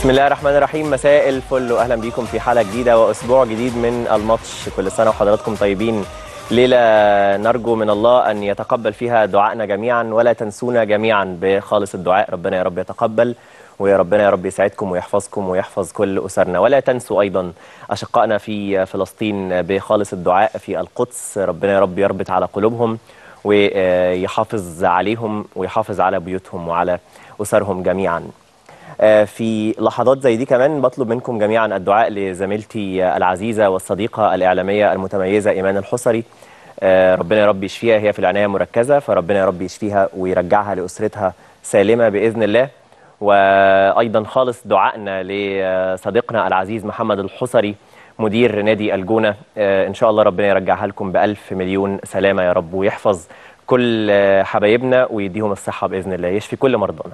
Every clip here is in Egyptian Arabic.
بسم الله الرحمن الرحيم مساء الفل واهلا بيكم في حلقه جديده واسبوع جديد من الماتش كل سنه وحضراتكم طيبين ليله نرجو من الله ان يتقبل فيها دعائنا جميعا ولا تنسونا جميعا بخالص الدعاء ربنا يا رب يتقبل ويا ربنا يا رب يسعدكم ويحفظكم ويحفظ كل اسرنا ولا تنسوا ايضا اشقائنا في فلسطين بخالص الدعاء في القدس ربنا يا رب يربط على قلوبهم ويحافظ عليهم ويحافظ على بيوتهم وعلى اسرهم جميعا في لحظات زي دي كمان بطلب منكم جميعا الدعاء لزميلتي العزيزة والصديقة الإعلامية المتميزة إيمان الحصري ربنا يا رب يشفيها هي في العناية المركزة فربنا يا رب يشفيها ويرجعها لأسرتها سالمة بإذن الله وأيضا خالص دعائنا لصديقنا العزيز محمد الحصري مدير نادي الجونة إن شاء الله ربنا يرجعها لكم بألف مليون سلامة يا رب ويحفظ كل حبايبنا ويديهم الصحة بإذن الله يشفي كل مرضانا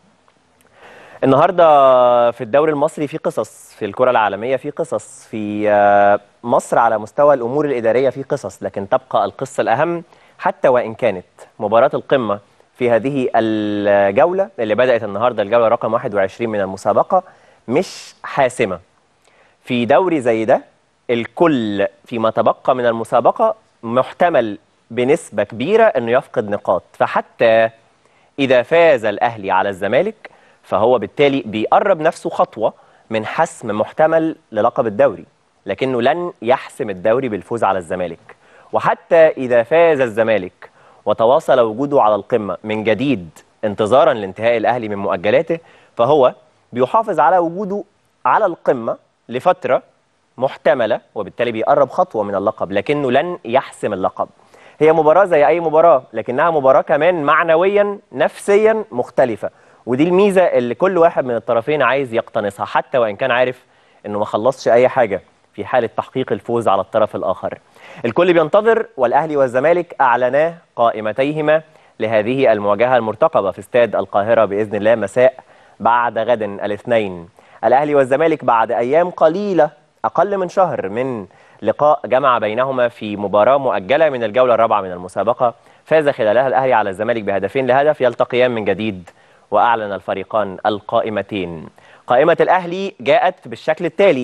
النهارده في الدوري المصري في قصص في الكره العالميه في قصص في مصر على مستوى الامور الاداريه في قصص لكن تبقى القصه الاهم حتى وان كانت مباراه القمه في هذه الجوله اللي بدات النهارده الجوله رقم 21 من المسابقه مش حاسمه في دوري زي ده الكل فيما تبقى من المسابقه محتمل بنسبه كبيره انه يفقد نقاط فحتى اذا فاز الاهلي على الزمالك فهو بالتالي بيقرب نفسه خطوة من حسم محتمل للقب الدوري لكنه لن يحسم الدوري بالفوز على الزمالك وحتى إذا فاز الزمالك وتواصل وجوده على القمة من جديد انتظارا لانتهاء الأهلي من مؤجلاته فهو بيحافظ على وجوده على القمة لفترة محتملة وبالتالي بيقرب خطوة من اللقب لكنه لن يحسم اللقب هي مباراة زي أي مباراة لكنها مباراة كمان معنويا نفسيا مختلفة ودي الميزه اللي كل واحد من الطرفين عايز يقتنصها حتى وان كان عارف انه ما خلصش اي حاجه في حاله تحقيق الفوز على الطرف الاخر. الكل بينتظر والاهلي والزمالك اعلنا قائمتيهما لهذه المواجهه المرتقبه في استاد القاهره باذن الله مساء بعد غد الاثنين. الاهلي والزمالك بعد ايام قليله اقل من شهر من لقاء جمع بينهما في مباراه مؤجله من الجوله الرابعه من المسابقه فاز خلالها الاهلي على الزمالك بهدفين لهدف يلتقيان من جديد وأعلن الفريقان القائمتين قائمة الأهلي جاءت بالشكل التالي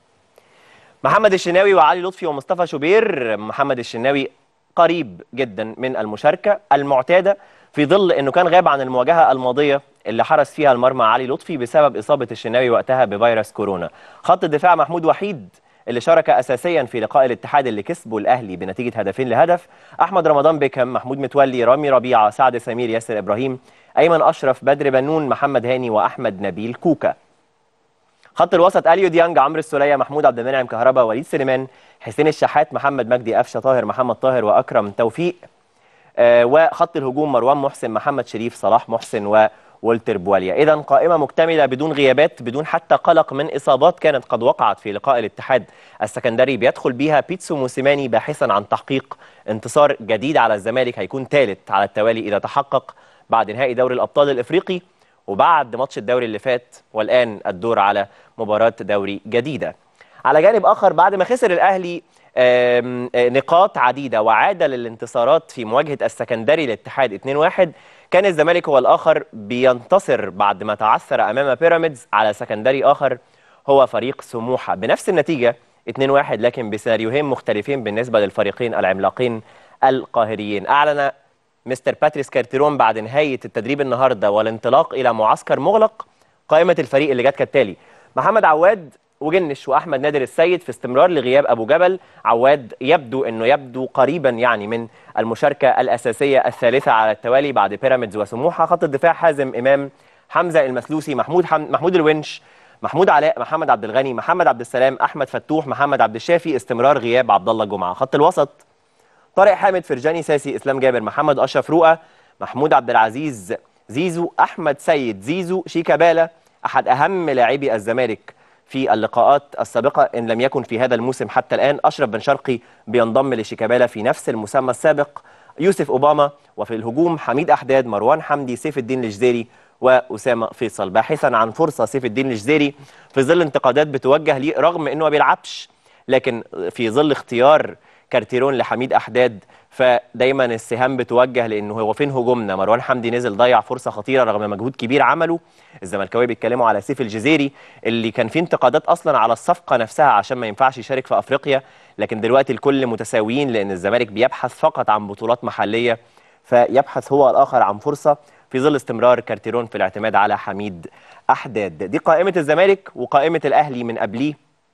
محمد الشناوي وعلي لطفي ومصطفى شوبير محمد الشناوي قريب جدا من المشاركة المعتادة في ظل أنه كان غاب عن المواجهة الماضية اللي حرس فيها المرمى علي لطفي بسبب إصابة الشناوي وقتها بفيروس كورونا خط الدفاع محمود وحيد اللي شارك اساسيا في لقاء الاتحاد اللي كسبه الاهلي بنتيجه هدفين لهدف احمد رمضان بيكم محمود متولي رامي ربيعه سعد سمير ياسر ابراهيم ايمن اشرف بدر بنون محمد هاني واحمد نبيل كوكا خط الوسط اليو ديانج عمرو السوليه محمود عبد المنعم كهربا وليد سليمان حسين الشحات محمد مجدي قفشه طاهر محمد طاهر واكرم توفيق آه وخط الهجوم مروان محسن محمد شريف صلاح محسن و والتر بواليا اذا قائمه مكتمله بدون غيابات بدون حتى قلق من اصابات كانت قد وقعت في لقاء الاتحاد السكندري بيدخل بيها بيتسو موسيماني باحثا عن تحقيق انتصار جديد على الزمالك هيكون ثالث على التوالي اذا تحقق بعد نهائي دوري الابطال الافريقي وبعد ماتش الدوري اللي فات والان الدور على مباراه دوري جديده على جانب اخر بعد ما خسر الاهلي نقاط عديده وعاد للانتصارات في مواجهه السكندري للاتحاد 2-1 كان الزمالك هو الآخر بينتصر بعد ما تعثر أمام بيراميدز على سكندري آخر هو فريق سموحة بنفس النتيجة 2-1 لكن بسيناريوهين مختلفين بالنسبة للفريقين العملاقين القاهريين أعلن مستر باتريس كارتيرون بعد نهاية التدريب النهاردة والانطلاق إلى معسكر مغلق قائمة الفريق اللي جت كالتالي محمد عواد وجنش واحمد نادر السيد في استمرار لغياب ابو جبل عواد يبدو انه يبدو قريبا يعني من المشاركه الاساسيه الثالثه على التوالي بعد بيراميدز وسموحه خط الدفاع حازم امام حمزه المسلوسي محمود حم... محمود الونش محمود علاء محمد عبد الغني محمد عبد السلام احمد فتوح محمد عبد الشافي استمرار غياب عبد الله جمعه خط الوسط طارق حامد فرجاني ساسي اسلام جابر محمد اشرف رؤى محمود عبد العزيز زيزو احمد سيد زيزو شيكابالا احد اهم لاعبي الزمالك في اللقاءات السابقة إن لم يكن في هذا الموسم حتى الآن أشرف بن شرقي بينضم لشيكابالا في نفس المسمى السابق يوسف أوباما وفي الهجوم حميد أحداد مروان حمدي سيف الدين الجزيري وأسامة فيصل باحثا عن فرصة سيف الدين الجزيري في ظل انتقادات بتوجه ليه رغم أنه ما بيلعبش لكن في ظل اختيار كارتيرون لحميد أحداد فدايما السهام بتوجه لانه هو فين هجومنا مروان حمدي نزل ضيع فرصه خطيره رغم مجهود كبير عمله الزملكاويه بيتكلموا على سيف الجزيري اللي كان فيه انتقادات اصلا على الصفقه نفسها عشان ما ينفعش يشارك في افريقيا لكن دلوقتي الكل متساويين لان الزمالك بيبحث فقط عن بطولات محليه فيبحث هو الاخر عن فرصه في ظل استمرار كارتيرون في الاعتماد على حميد احداد دي قائمه الزمالك وقائمه الاهلي من قبليه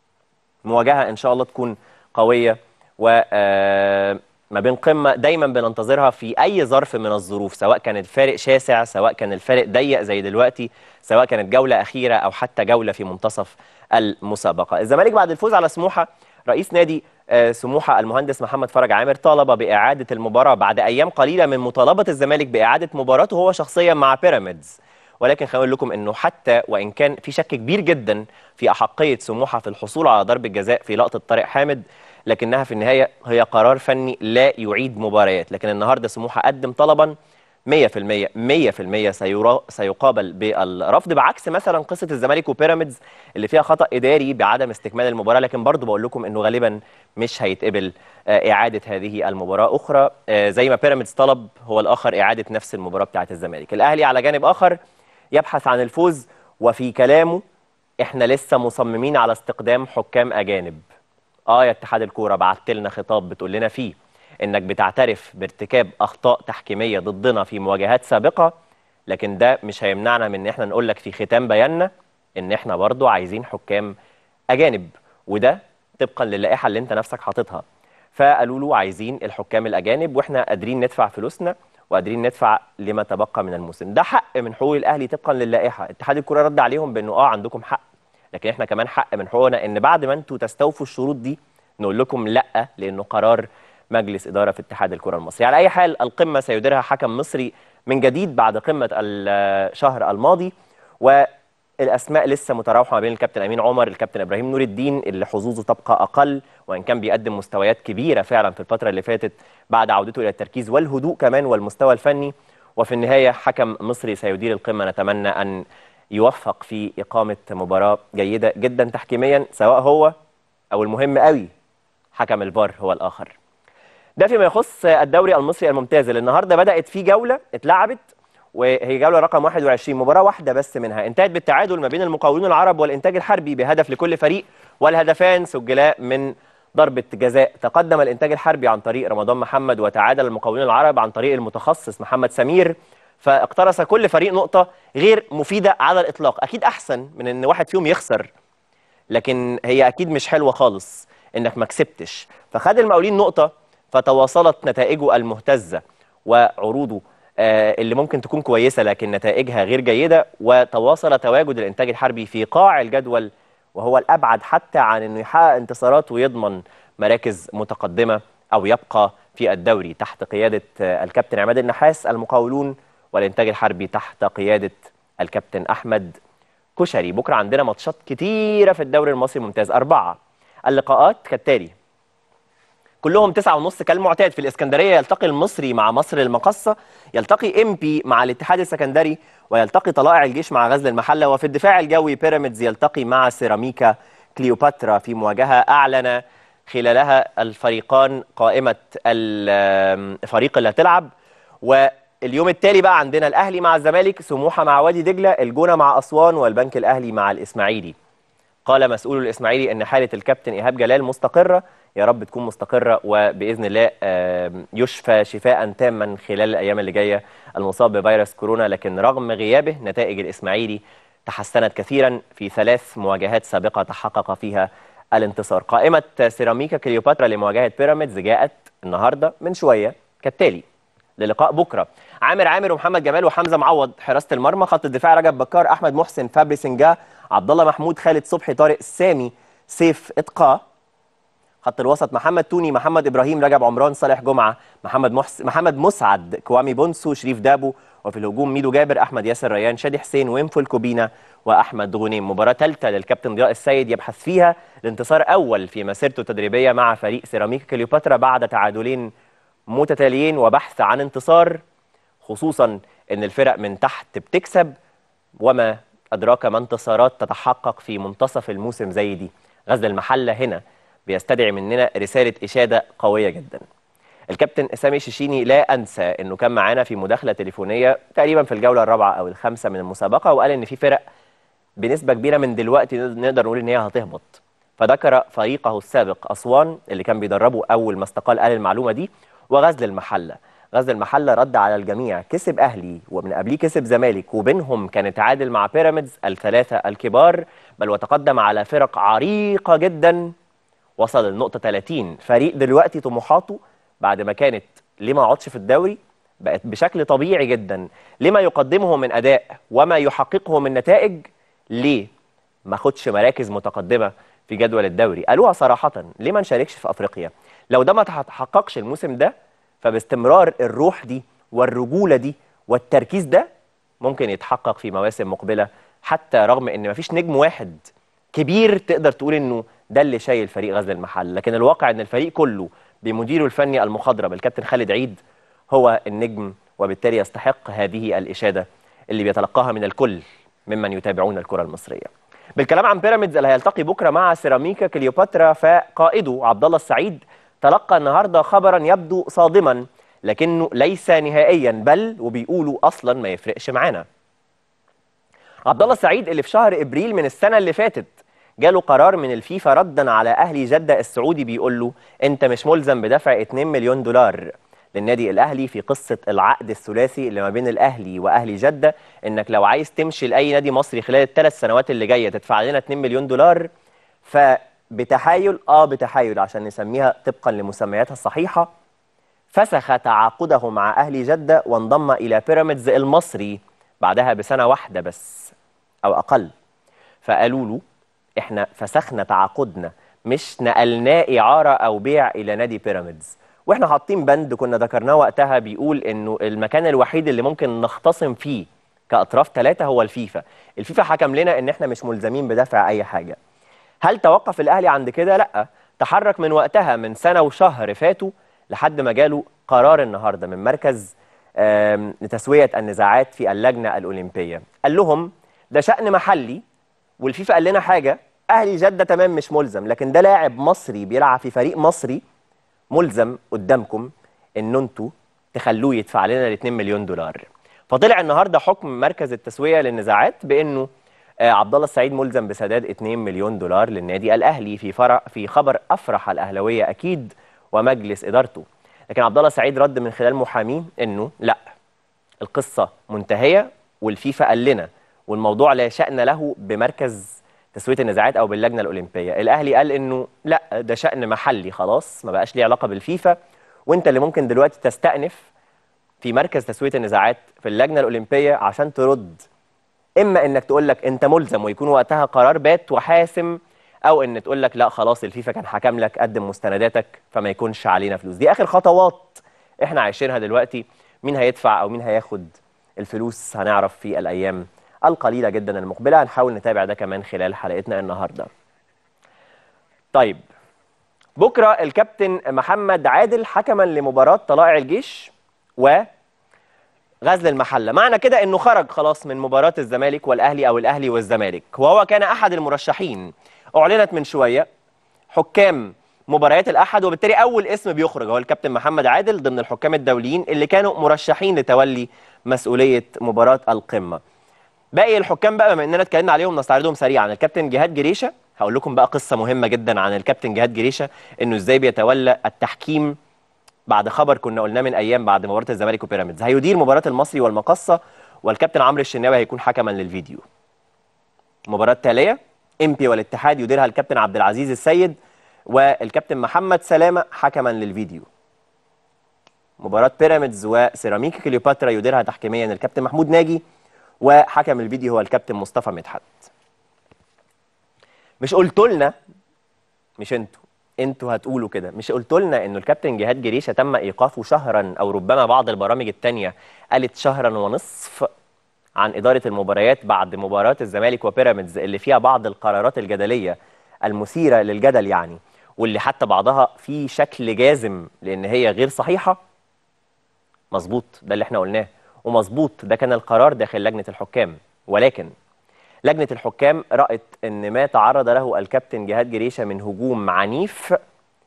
مواجهه ان شاء الله تكون قويه و آه، ما بين قمه دايما بننتظرها في اي ظرف من الظروف سواء كان الفارق شاسع سواء كان الفارق ضيق زي دلوقتي سواء كانت جوله اخيره او حتى جوله في منتصف المسابقه الزمالك بعد الفوز على سموحه رئيس نادي آه، سموحه المهندس محمد فرج عامر طالب باعاده المباراه بعد ايام قليله من مطالبه الزمالك باعاده مباراته هو شخصيا مع بيراميدز ولكن خلينا لكم انه حتى وان كان في شك كبير جدا في احقيه سموحه في الحصول على ضربه جزاء في لقطه طارق حامد لكنها في النهايه هي قرار فني لا يعيد مباريات لكن النهارده سموحه قدم طلبا 100% 100% سيرا سيقابل بالرفض بعكس مثلا قصه الزمالك وبيراميدز اللي فيها خطا اداري بعدم استكمال المباراه لكن برضو بقول لكم انه غالبا مش هيتقبل آه، اعاده هذه المباراه اخرى آه، زي ما بيراميدز طلب هو الاخر اعاده نفس المباراه بتاعه الزمالك الاهلي على جانب اخر يبحث عن الفوز وفي كلامه احنا لسه مصممين على استقدام حكام اجانب اه يا اتحاد الكوره بعت لنا خطاب بتقول لنا فيه انك بتعترف بارتكاب اخطاء تحكيميه ضدنا في مواجهات سابقه لكن ده مش هيمنعنا من ان احنا نقول لك في ختام بياننا ان احنا برضو عايزين حكام اجانب وده طبقا للائحه اللي انت نفسك حاططها فقالوا له عايزين الحكام الاجانب واحنا قادرين ندفع فلوسنا وقادرين ندفع لما تبقى من الموسم ده حق من حقوق الاهلي طبقا للائحه اتحاد الكره رد عليهم بانه اه عندكم حق لكن احنا كمان حق من حقوقنا ان بعد ما انتوا تستوفوا الشروط دي نقول لكم لا لانه قرار مجلس اداره في اتحاد الكره المصري على اي حال القمه سيديرها حكم مصري من جديد بعد قمه الشهر الماضي والاسماء لسه متراوحه ما بين الكابتن امين عمر الكابتن ابراهيم نور الدين اللي حظوظه تبقى اقل وان كان بيقدم مستويات كبيره فعلا في الفتره اللي فاتت بعد عودته الى التركيز والهدوء كمان والمستوى الفني وفي النهايه حكم مصري سيدير القمه نتمنى ان يوفق في اقامه مباراه جيده جدا تحكيميا سواء هو او المهم قوي حكم الفار هو الاخر ده فيما يخص الدوري المصري الممتاز اللي النهارده بدات فيه جوله اتلعبت وهي جوله رقم 21 مباراه واحده بس منها انتهت بالتعادل ما بين المقاولون العرب والانتاج الحربي بهدف لكل فريق والهدفان سجلا من ضربة جزاء تقدم الإنتاج الحربي عن طريق رمضان محمد وتعادل المقاولون العرب عن طريق المتخصص محمد سمير فاقترص كل فريق نقطة غير مفيدة على الإطلاق أكيد أحسن من إن واحد فيهم يخسر لكن هي أكيد مش حلوة خالص إنك ما كسبتش فخد المقاولين نقطة فتواصلت نتائجه المهتزة وعروضه آه، اللي ممكن تكون كويسة لكن نتائجها غير جيدة وتواصل تواجد الإنتاج الحربي في قاع الجدول وهو الأبعد حتى عن أنه يحقق انتصارات ويضمن مراكز متقدمة أو يبقى في الدوري تحت قيادة آه، الكابتن عماد النحاس المقاولون والإنتاج الحربي تحت قيادة الكابتن أحمد كشري بكرة عندنا ماتشات كتيرة في الدوري المصري الممتاز أربعة اللقاءات كالتالي كلهم تسعة ونص كالمعتاد في الإسكندرية يلتقي المصري مع مصر المقصة يلتقي إمبي مع الاتحاد السكندري ويلتقي طلائع الجيش مع غزل المحلة وفي الدفاع الجوي بيراميدز يلتقي مع سيراميكا كليوباترا في مواجهة أعلن خلالها الفريقان قائمة الفريق اللي هتلعب واليوم التالي بقى عندنا الأهلي مع الزمالك سموحة مع وادي دجلة الجونة مع أسوان والبنك الأهلي مع الإسماعيلي قال مسؤول الإسماعيلي أن حالة الكابتن إيهاب جلال مستقرة يا رب تكون مستقرة وبإذن الله يشفى شفاء تاما خلال الأيام اللي جاية المصاب بفيروس كورونا لكن رغم غيابه نتائج الإسماعيلي تحسنت كثيرا في ثلاث مواجهات سابقة تحقق فيها الانتصار قائمة سيراميكا كليوباترا لمواجهة بيراميدز جاءت النهاردة من شوية كالتالي للقاء بكرة عامر عامر ومحمد جمال وحمزة معوض حراسة المرمى خط الدفاع رجب بكار أحمد محسن فابري سنجا عبد الله محمود خالد صبحي طارق سامي سيف إتقا خط الوسط محمد توني محمد ابراهيم رجب عمران صالح جمعه محمد محس... محمد مسعد كوامي بونسو شريف دابو وفي الهجوم ميدو جابر احمد ياسر ريان شادي حسين وينفل كوبينا واحمد غنيم مباراه ثالثه للكابتن ضياء السيد يبحث فيها الانتصار اول في مسيرته التدريبيه مع فريق سيراميكا كليوباترا بعد تعادلين متتاليين وبحث عن انتصار خصوصا ان الفرق من تحت بتكسب وما ادراك ما انتصارات تتحقق في منتصف الموسم زي دي غزل المحله هنا بيستدعي مننا رسالة إشادة قوية جدا الكابتن سامي شيشيني لا انسى انه كان معانا في مداخله تليفونيه تقريبا في الجوله الرابعه او الخامسه من المسابقه وقال ان في فرق بنسبه كبيره من دلوقتي نقدر نقول ان هي هتهبط فذكر فريقه السابق اسوان اللي كان بيدربه اول ما استقال قال المعلومه دي وغزل المحله غزل المحله رد على الجميع كسب اهلي ومن قبليه كسب زمالك وبينهم كان اتعادل مع بيراميدز الثلاثه الكبار بل وتقدم على فرق عريقه جدا وصل للنقطه 30 فريق دلوقتي طموحاته بعد ما كانت ليه ما اقعدش في الدوري بقت بشكل طبيعي جدا لما يقدمه من اداء وما يحققه من نتائج ليه ما خدش مراكز متقدمه في جدول الدوري قالوها صراحه ليه ما نشاركش في افريقيا لو ده ما تحققش الموسم ده فباستمرار الروح دي والرجوله دي والتركيز ده ممكن يتحقق في مواسم مقبله حتى رغم ان مفيش نجم واحد كبير تقدر تقول انه ده اللي شايل فريق غزل المحل لكن الواقع ان الفريق كله بمديره الفني المخضرم الكابتن خالد عيد هو النجم وبالتالي يستحق هذه الاشاده اللي بيتلقاها من الكل ممن يتابعون الكره المصريه بالكلام عن بيراميدز اللي هيلتقي بكره مع سيراميكا كليوباترا فقائده عبد الله السعيد تلقى النهارده خبرا يبدو صادما لكنه ليس نهائيا بل وبيقولوا اصلا ما يفرقش معانا. عبد الله السعيد اللي في شهر ابريل من السنه اللي فاتت جاله قرار من الفيفا ردا على اهلي جده السعودي بيقول له انت مش ملزم بدفع 2 مليون دولار للنادي الاهلي في قصه العقد الثلاثي اللي ما بين الاهلي واهلي جده انك لو عايز تمشي لاي نادي مصري خلال الثلاث سنوات اللي جايه تدفع لنا 2 مليون دولار ف بتحايل اه بتحايل عشان نسميها طبقا لمسمياتها الصحيحه فسخ تعاقده مع اهلي جده وانضم الى بيراميدز المصري بعدها بسنه واحده بس او اقل فقالوا له احنا فسخنا تعاقدنا مش نقلناه اعاره او بيع الى نادي بيراميدز واحنا حاطين بند كنا ذكرناه وقتها بيقول انه المكان الوحيد اللي ممكن نختصم فيه كاطراف ثلاثه هو الفيفا الفيفا حكم لنا ان احنا مش ملزمين بدفع اي حاجه هل توقف الاهلي عند كده لا تحرك من وقتها من سنه وشهر فاتوا لحد ما جاله قرار النهارده من مركز لتسويه النزاعات في اللجنه الاولمبيه قال لهم ده شان محلي والفيفا قال لنا حاجه اهلي جده تمام مش ملزم لكن ده لاعب مصري بيلعب في فريق مصري ملزم قدامكم ان انتوا تخلوه يدفع لنا ال 2 مليون دولار فطلع النهارده حكم مركز التسويه للنزاعات بانه آه عبد الله السعيد ملزم بسداد 2 مليون دولار للنادي الاهلي في فرع في خبر افرح الاهلاويه اكيد ومجلس ادارته لكن عبد الله السعيد رد من خلال محاميه انه لا القصه منتهيه والفيفا قال لنا والموضوع لا شان له بمركز تسويه النزاعات او باللجنه الاولمبيه الاهلي قال انه لا ده شان محلي خلاص ما بقاش ليه علاقه بالفيفا وانت اللي ممكن دلوقتي تستأنف في مركز تسويه النزاعات في اللجنه الاولمبيه عشان ترد اما انك تقول لك انت ملزم ويكون وقتها قرار بات وحاسم او ان تقول لك لا خلاص الفيفا كان حكم لك قدم مستنداتك فما يكونش علينا فلوس دي اخر خطوات احنا عايشينها دلوقتي مين هيدفع او مين هياخد الفلوس هنعرف في الايام القليله جدا المقبله هنحاول نتابع ده كمان خلال حلقتنا النهارده طيب بكره الكابتن محمد عادل حكما لمباراه طلائع الجيش و غزل المحله معنى كده انه خرج خلاص من مباراه الزمالك والاهلي او الاهلي والزمالك وهو كان احد المرشحين اعلنت من شويه حكام مباريات الاحد وبالتالي اول اسم بيخرج هو الكابتن محمد عادل ضمن الحكام الدوليين اللي كانوا مرشحين لتولي مسؤوليه مباراه القمه باقي الحكام بقى بما اننا اتكلمنا عليهم نستعرضهم سريعا الكابتن جهاد جريشه هقول لكم بقى قصه مهمه جدا عن الكابتن جهاد جريشه انه ازاي بيتولى التحكيم بعد خبر كنا قلناه من ايام بعد مباراه الزمالك وبيراميدز هيدير مباراه المصري والمقصه والكابتن عمرو الشناوي هيكون حكما للفيديو المباراه التاليه امبي والاتحاد يديرها الكابتن عبد العزيز السيد والكابتن محمد سلامه حكما للفيديو مباراه بيراميدز وسيراميكا كليوباترا يديرها تحكيميا الكابتن محمود ناجي وحكم الفيديو هو الكابتن مصطفى مدحت مش قلت لنا مش انتوا انتوا هتقولوا كده مش قلت لنا انه الكابتن جهاد جريشه تم ايقافه شهرا او ربما بعض البرامج الثانيه قالت شهرا ونصف عن اداره المباريات بعد مباراه الزمالك وبيراميدز اللي فيها بعض القرارات الجدليه المثيره للجدل يعني واللي حتى بعضها في شكل جازم لان هي غير صحيحه مظبوط ده اللي احنا قلناه ومظبوط ده كان القرار داخل لجنه الحكام ولكن لجنه الحكام رأت ان ما تعرض له الكابتن جهاد جريشه من هجوم عنيف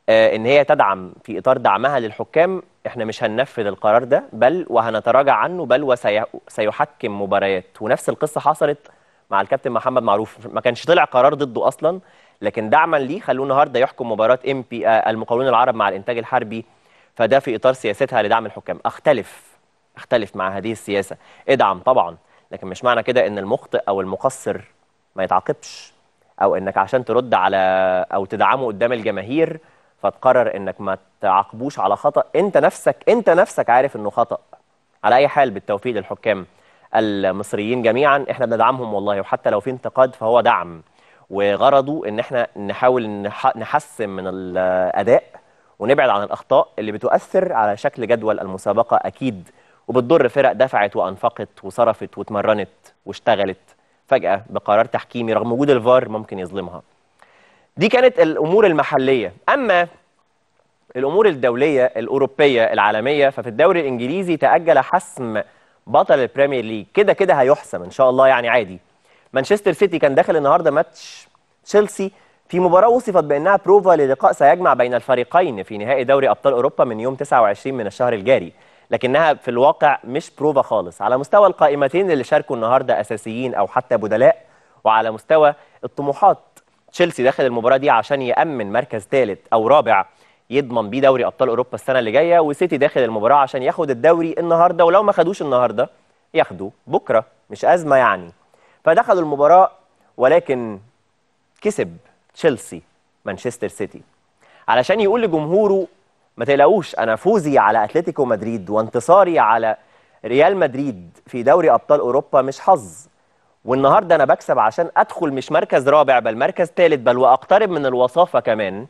آه، ان هي تدعم في اطار دعمها للحكام احنا مش هننفذ القرار ده بل وهنتراجع عنه بل وسيحكم مباريات ونفس القصه حصلت مع الكابتن محمد معروف ما كانش طلع قرار ضده اصلا لكن دعما ليه خلوه النهارده يحكم مباراه ام بي المقاولون العرب مع الانتاج الحربي فده في اطار سياستها لدعم الحكام اختلف اختلف مع هذه السياسه ادعم طبعا لكن مش معنى كده ان المخطئ او المقصر ما يتعاقبش او انك عشان ترد على او تدعمه قدام الجماهير فتقرر انك ما تعاقبوش على خطا انت نفسك انت نفسك عارف انه خطا على اي حال بالتوفيق للحكام المصريين جميعا احنا بندعمهم والله وحتى لو في انتقاد فهو دعم وغرضه ان احنا نحاول نحسن من الاداء ونبعد عن الاخطاء اللي بتؤثر على شكل جدول المسابقه اكيد وبتضر فرق دفعت وانفقت وصرفت واتمرنت واشتغلت فجاه بقرار تحكيمي رغم وجود الفار ممكن يظلمها دي كانت الامور المحليه اما الامور الدوليه الاوروبيه العالميه ففي الدوري الانجليزي تاجل حسم بطل البريمير ليج كده كده هيحسم ان شاء الله يعني عادي مانشستر سيتي كان داخل النهارده ماتش تشيلسي في مباراة وصفت بأنها بروفا للقاء سيجمع بين الفريقين في نهائي دوري أبطال أوروبا من يوم 29 من الشهر الجاري لكنها في الواقع مش بروفا خالص على مستوى القائمتين اللي شاركوا النهارده أساسيين أو حتى بدلاء وعلى مستوى الطموحات تشيلسي داخل المباراة دي عشان يأمن مركز ثالث أو رابع يضمن بيه دوري أبطال أوروبا السنة اللي جاية وسيتي داخل المباراة عشان ياخد الدوري النهارده ولو ما خدوش النهارده ياخدوا بكرة مش أزمة يعني فدخلوا المباراة ولكن كسب تشيلسي مانشستر سيتي علشان يقول لجمهوره ما تقلقوش انا فوزي على اتلتيكو مدريد وانتصاري على ريال مدريد في دوري ابطال اوروبا مش حظ والنهارده انا بكسب عشان ادخل مش مركز رابع بل مركز ثالث بل واقترب من الوصافه كمان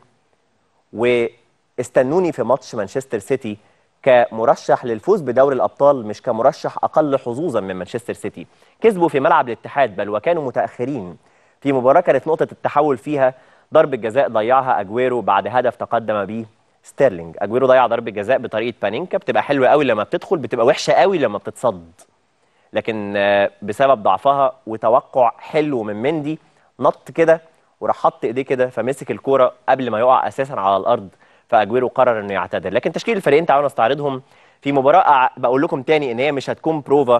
واستنوني في ماتش مانشستر سيتي كمرشح للفوز بدوري الابطال مش كمرشح اقل حظوظا من مانشستر سيتي كسبوا في ملعب الاتحاد بل وكانوا متاخرين في مباراه كانت نقطه التحول فيها ضربه جزاء ضيعها اجويرو بعد هدف تقدم به ستيرلينج اجويرو ضيع ضربه جزاء بطريقه بانينكا بتبقى حلوه قوي لما بتدخل بتبقى وحشه قوي لما بتتصد لكن بسبب ضعفها وتوقع حلو من مندي نط كده وراح حط ايديه كده فمسك الكوره قبل ما يقع اساسا على الارض فاجويرو قرر انه يعتذر لكن تشكيل الفريقين تعالوا نستعرضهم في مباراه بقول لكم تاني ان هي مش هتكون بروفا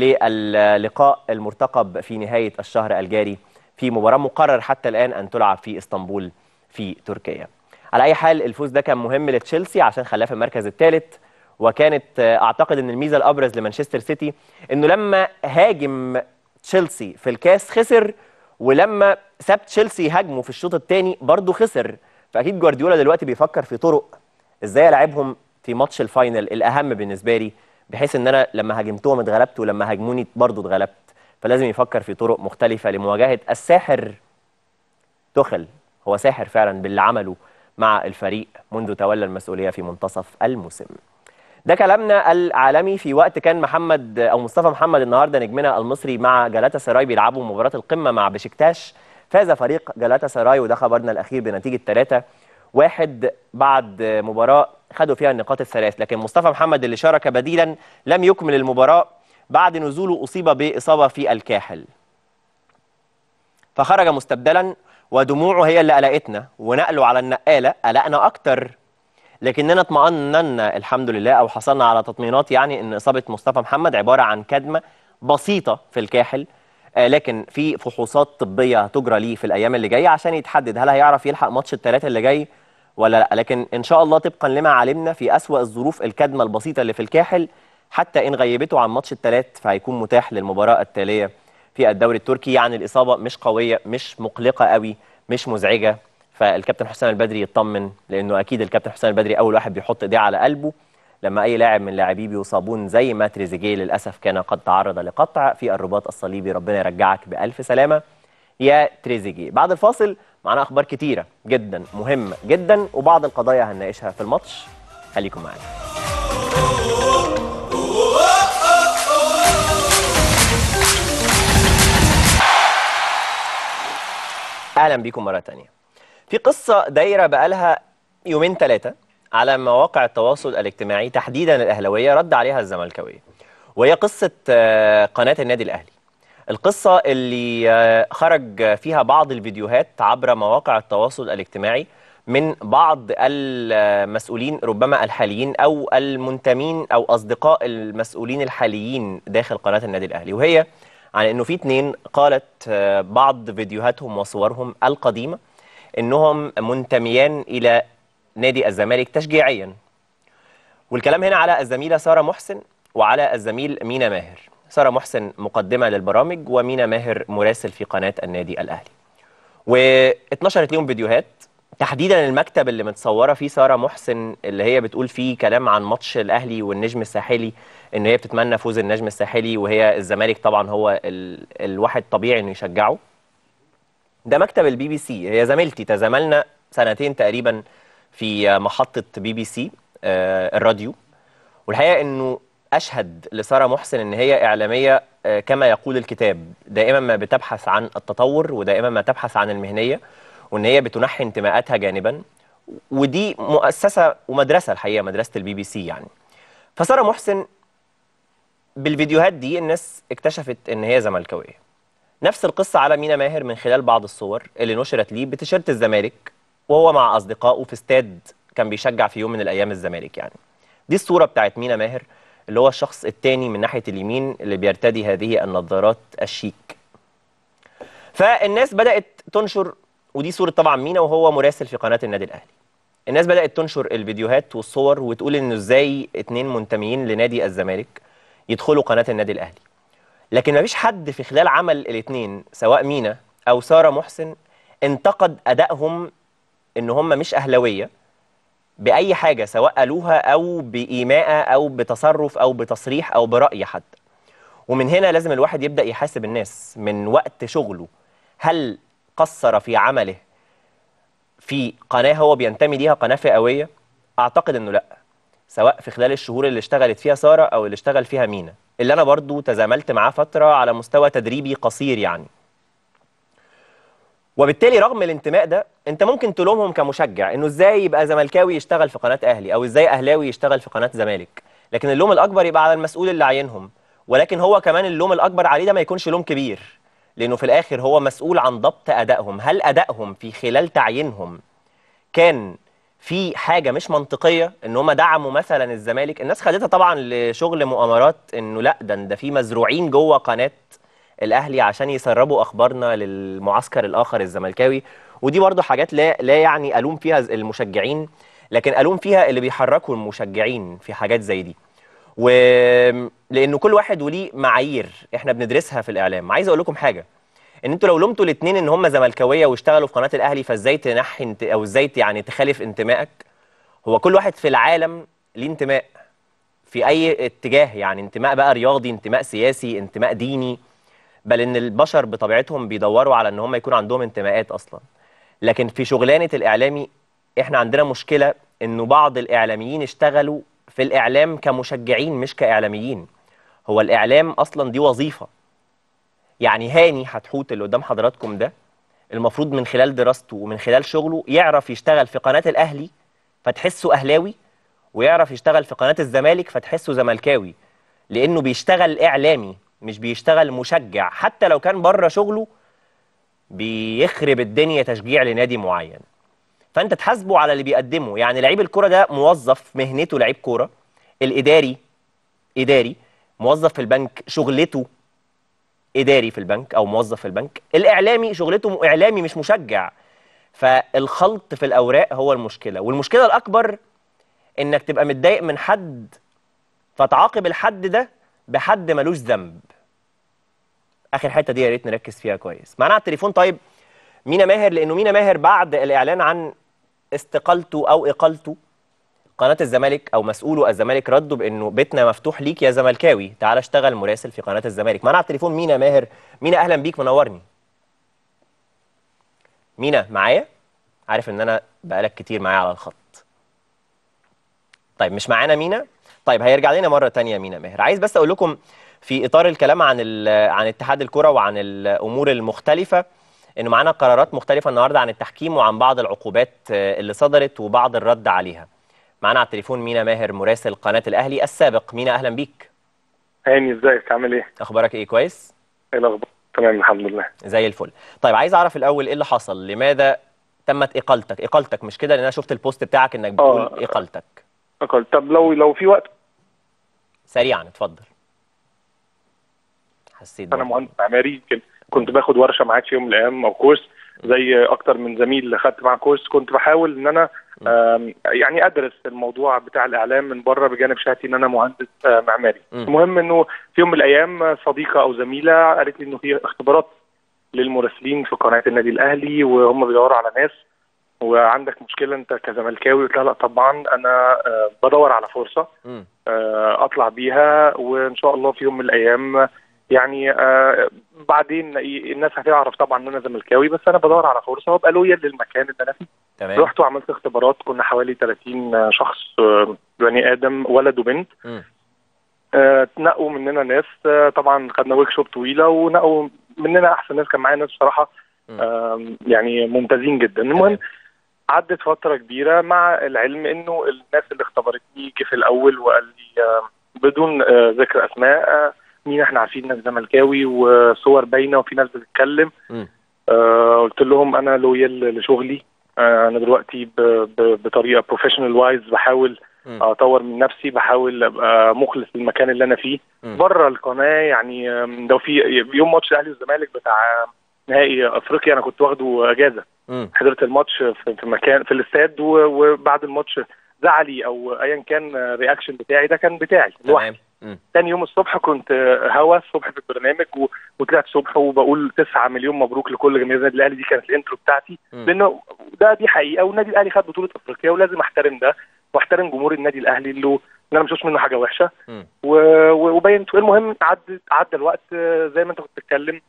للقاء المرتقب في نهايه الشهر الجاري في مباراه مقرر حتى الان ان تلعب في اسطنبول في تركيا على اي حال الفوز ده كان مهم لتشيلسي عشان خلاه في المركز الثالث وكانت اعتقد ان الميزه الابرز لمانشستر سيتي انه لما هاجم تشيلسي في الكاس خسر ولما ساب تشيلسي يهاجمه في الشوط الثاني برضه خسر فاكيد جوارديولا دلوقتي بيفكر في طرق ازاي العبهم في ماتش الفاينل الاهم بالنسبه لي بحيث ان انا لما هاجمتهم اتغلبت ولما هاجموني برضه اتغلبت فلازم يفكر في طرق مختلفه لمواجهه الساحر تخل هو ساحر فعلا باللي عمله مع الفريق منذ تولى المسؤوليه في منتصف الموسم ده كلامنا العالمي في وقت كان محمد او مصطفى محمد النهارده نجمنا المصري مع جلاتا سراي بيلعبوا مباراه القمه مع بشكتاش فاز فريق جلاتا سراي وده خبرنا الاخير بنتيجه 3 واحد بعد مباراه خدوا فيها النقاط الثلاث لكن مصطفى محمد اللي شارك بديلا لم يكمل المباراه بعد نزوله اصيب باصابه في الكاحل فخرج مستبدلا ودموعه هي اللي قلقتنا ونقله على النقاله قلقنا اكتر لكننا اطمأننا الحمد لله او حصلنا على تطمينات يعني ان اصابه مصطفى محمد عباره عن كدمه بسيطه في الكاحل آه لكن في فحوصات طبيه هتجرى ليه في الايام اللي جايه عشان يتحدد هل هيعرف يلحق ماتش الثلاثه اللي جاي ولا لا لكن ان شاء الله طبقا لما علمنا في اسوا الظروف الكدمه البسيطه اللي في الكاحل حتى ان غيبته عن ماتش الثلاث فهيكون متاح للمباراه التاليه في الدوري التركي يعني الاصابه مش قويه مش مقلقه قوي مش مزعجه فالكابتن حسام البدري يطمن لانه اكيد الكابتن حسام البدري اول واحد بيحط ايديه على قلبه لما اي لاعب من لاعبيه بيصابون زي ما تريزيجيه للاسف كان قد تعرض لقطع في الرباط الصليبي ربنا يرجعك بالف سلامه يا تريزيجيه بعد الفاصل معنا اخبار كتيره جدا مهمه جدا وبعض القضايا هنناقشها في الماتش خليكم معانا اهلا بيكم مره تانية في قصه دايره بقالها يومين ثلاثه على مواقع التواصل الاجتماعي تحديدا الاهلاويه رد عليها الزملكاويه وهي قصه قناه النادي الاهلي القصه اللي خرج فيها بعض الفيديوهات عبر مواقع التواصل الاجتماعي من بعض المسؤولين ربما الحاليين او المنتمين او اصدقاء المسؤولين الحاليين داخل قناه النادي الاهلي وهي عن انه في اتنين قالت آه، بعض فيديوهاتهم وصورهم القديمه انهم منتميان الى نادي الزمالك تشجيعيا والكلام هنا على الزميله ساره محسن وعلى الزميل مينا ماهر ساره محسن مقدمه للبرامج ومينا ماهر مراسل في قناه النادي الاهلي واتنشرت ليهم فيديوهات تحديدا المكتب اللي متصوره فيه ساره محسن اللي هي بتقول فيه كلام عن ماتش الاهلي والنجم الساحلي ان هي بتتمنى فوز النجم الساحلي وهي الزمالك طبعا هو ال... الواحد طبيعي انه يشجعه ده مكتب البي بي سي هي زميلتي تزاملنا سنتين تقريبا في محطه بي بي سي آه، الراديو والحقيقه انه اشهد لساره محسن ان هي اعلاميه آه، كما يقول الكتاب دائما ما بتبحث عن التطور ودائما ما تبحث عن المهنيه وان هي بتنحي انتماءاتها جانبا ودي مؤسسه ومدرسه الحقيقه مدرسه البي بي سي يعني فساره محسن بالفيديوهات دي الناس اكتشفت ان هي زملكاويه نفس القصه على مينا ماهر من خلال بعض الصور اللي نشرت ليه بتيشيرت الزمالك وهو مع اصدقائه في استاد كان بيشجع في يوم من الايام الزمالك يعني دي الصوره بتاعت مينا ماهر اللي هو الشخص الثاني من ناحيه اليمين اللي بيرتدي هذه النظارات الشيك فالناس بدات تنشر ودي صوره طبعا مينا وهو مراسل في قناه النادي الاهلي الناس بدات تنشر الفيديوهات والصور وتقول انه ازاي اتنين منتميين لنادي الزمالك يدخلوا قناه النادي الاهلي لكن ما فيش حد في خلال عمل الاثنين سواء مينا او ساره محسن انتقد ادائهم ان هم مش اهلاويه باي حاجه سواء قالوها او بايماءه او بتصرف او بتصريح او براي حتى ومن هنا لازم الواحد يبدا يحاسب الناس من وقت شغله هل قصر في عمله في قناه هو بينتمي ليها قناه فئويه اعتقد انه لا سواء في خلال الشهور اللي اشتغلت فيها ساره او اللي اشتغل فيها مينا اللي انا برضو تزاملت معاه فتره على مستوى تدريبي قصير يعني وبالتالي رغم الانتماء ده انت ممكن تلومهم كمشجع انه ازاي يبقى زملكاوي يشتغل في قناه اهلي او ازاي اهلاوي يشتغل في قناه زمالك لكن اللوم الاكبر يبقى على المسؤول اللي عينهم ولكن هو كمان اللوم الاكبر عليه ده ما يكونش لوم كبير لانه في الاخر هو مسؤول عن ضبط ادائهم هل ادائهم في خلال تعيينهم كان في حاجه مش منطقيه ان هم دعموا مثلا الزمالك الناس خدتها طبعا لشغل مؤامرات انه لا ده ده في مزروعين جوه قناه الاهلي عشان يسربوا اخبارنا للمعسكر الاخر الزملكاوي ودي برضه حاجات لا لا يعني الوم فيها المشجعين لكن الوم فيها اللي بيحركوا المشجعين في حاجات زي دي ولانه كل واحد وليه معايير احنا بندرسها في الاعلام عايز اقول لكم حاجه ان انتوا لو لومتوا الاثنين ان هم زملكاويه واشتغلوا في قناه الاهلي فازاي تنحي انت او ازاي يعني تخالف انتمائك هو كل واحد في العالم ليه انتماء في اي اتجاه يعني انتماء بقى رياضي انتماء سياسي انتماء ديني بل ان البشر بطبيعتهم بيدوروا على ان هم يكون عندهم انتماءات اصلا لكن في شغلانه الاعلامي احنا عندنا مشكله انه بعض الاعلاميين اشتغلوا في الاعلام كمشجعين مش كاعلاميين هو الاعلام اصلا دي وظيفه يعني هاني حتحوت اللي قدام حضراتكم ده المفروض من خلال دراسته ومن خلال شغله يعرف يشتغل في قناه الاهلي فتحسه اهلاوي ويعرف يشتغل في قناه الزمالك فتحسه زملكاوي لانه بيشتغل اعلامي مش بيشتغل مشجع حتى لو كان بره شغله بيخرب الدنيا تشجيع لنادي معين فانت تحاسبه على اللي بيقدمه يعني لعيب الكوره ده موظف مهنته لعيب كوره الاداري اداري موظف في البنك شغلته اداري في البنك او موظف في البنك الاعلامي شغلته اعلامي مش مشجع فالخلط في الاوراق هو المشكله والمشكله الاكبر انك تبقى متضايق من حد فتعاقب الحد ده بحد ملوش ذنب اخر حته دي يا ريت نركز فيها كويس معانا على التليفون طيب مينا ماهر لانه مينا ماهر بعد الاعلان عن استقالته او اقالته قناه الزمالك او مسؤولو الزمالك ردوا بانه بيتنا مفتوح ليك يا زملكاوي تعال اشتغل مراسل في قناه الزمالك معانا على التليفون مينا ماهر مينا اهلا بيك منورني مينا معايا عارف ان انا بقالك كتير معايا على الخط طيب مش معانا مينا طيب هيرجع لنا مره تانية مينا ماهر عايز بس اقول لكم في اطار الكلام عن عن اتحاد الكره وعن الامور المختلفه انه معانا قرارات مختلفه النهارده عن التحكيم وعن بعض العقوبات اللي صدرت وبعض الرد عليها معانا على التليفون مينا ماهر مراسل قناه الاهلي السابق مينا اهلا بيك هاني ازيك عامل ايه اخبارك ايه كويس ايه الاخبار تمام الحمد لله زي الفل طيب عايز اعرف الاول ايه اللي حصل لماذا تمت اقالتك اقالتك مش كده لان انا شفت البوست بتاعك انك بتقول آه. اقالتك أقل. طب لو لو في وقت سريعا اتفضل حسيت انا برضه. مهندس معماري يمكن كنت باخد ورشه معاك في يوم من الايام او كورس زي اكتر من زميل اللي خدت معاه كورس كنت بحاول ان انا آم، يعني ادرس الموضوع بتاع الاعلام من بره بجانب شهادتي ان انا مهندس آه، معماري مم. المهم انه في يوم من الايام صديقه او زميله قالت لي انه في اختبارات للمراسلين في قناه النادي الاهلي وهم بيدوروا على ناس وعندك مشكله انت كزملكاوي قلت لها لا طبعا انا آه، بدور على فرصه مم. آه، اطلع بيها وان شاء الله في يوم من الايام يعني آه، بعدين ي- الناس هتعرف طبعا ان انا زملكاوي بس انا بدور على فرصه وابقى لويال للمكان اللي انا فيه تمام رحت وعملت اختبارات كنا حوالي 30 شخص آه، بني ادم ولد وبنت مم. آه، نقوا مننا ناس آه، طبعا خدنا ورك شوب طويله ونقوا مننا احسن ناس كان معايا ناس بصراحه مم. آم، يعني ممتازين جدا المهم تمام. عدت فترة كبيرة مع العلم انه الناس اللي اختبرتني جه في الاول وقال لي آه، بدون آه، ذكر اسماء آه، مين احنا عارفين ناس زملكاوي وصور باينة وفي ناس بتتكلم مم. آه، قلت لهم انا لويال لشغلي آه، انا دلوقتي ب- ب- بطريقة بروفيشنال وايز بحاول مم. اطور من نفسي بحاول ابقى مخلص للمكان اللي انا فيه مم. بره القناه يعني آم، لو في يوم ماتش الاهلي والزمالك بتاع نهائي افريقيا انا كنت واخده اجازه مم. حضرت الماتش في في مكان في الاستاد و- وبعد الماتش زعلي او ايا كان الرياكشن بتاعي ده كان بتاعي لوحدي تمام مم. تاني يوم الصبح كنت هوا الصبح في البرنامج و... وطلعت الصبح وبقول 9 مليون مبروك لكل جماهير النادي الاهلي دي كانت الانترو بتاعتي مم. لانه ده دي حقيقه والنادي الاهلي خد بطوله افريقيا ولازم احترم ده واحترم جمهور النادي الاهلي اللي ان انا مش منه حاجه وحشه مم. و- و- وبينت المهم عدى عدى الوقت آه، زي ما انت كنت بتتكلم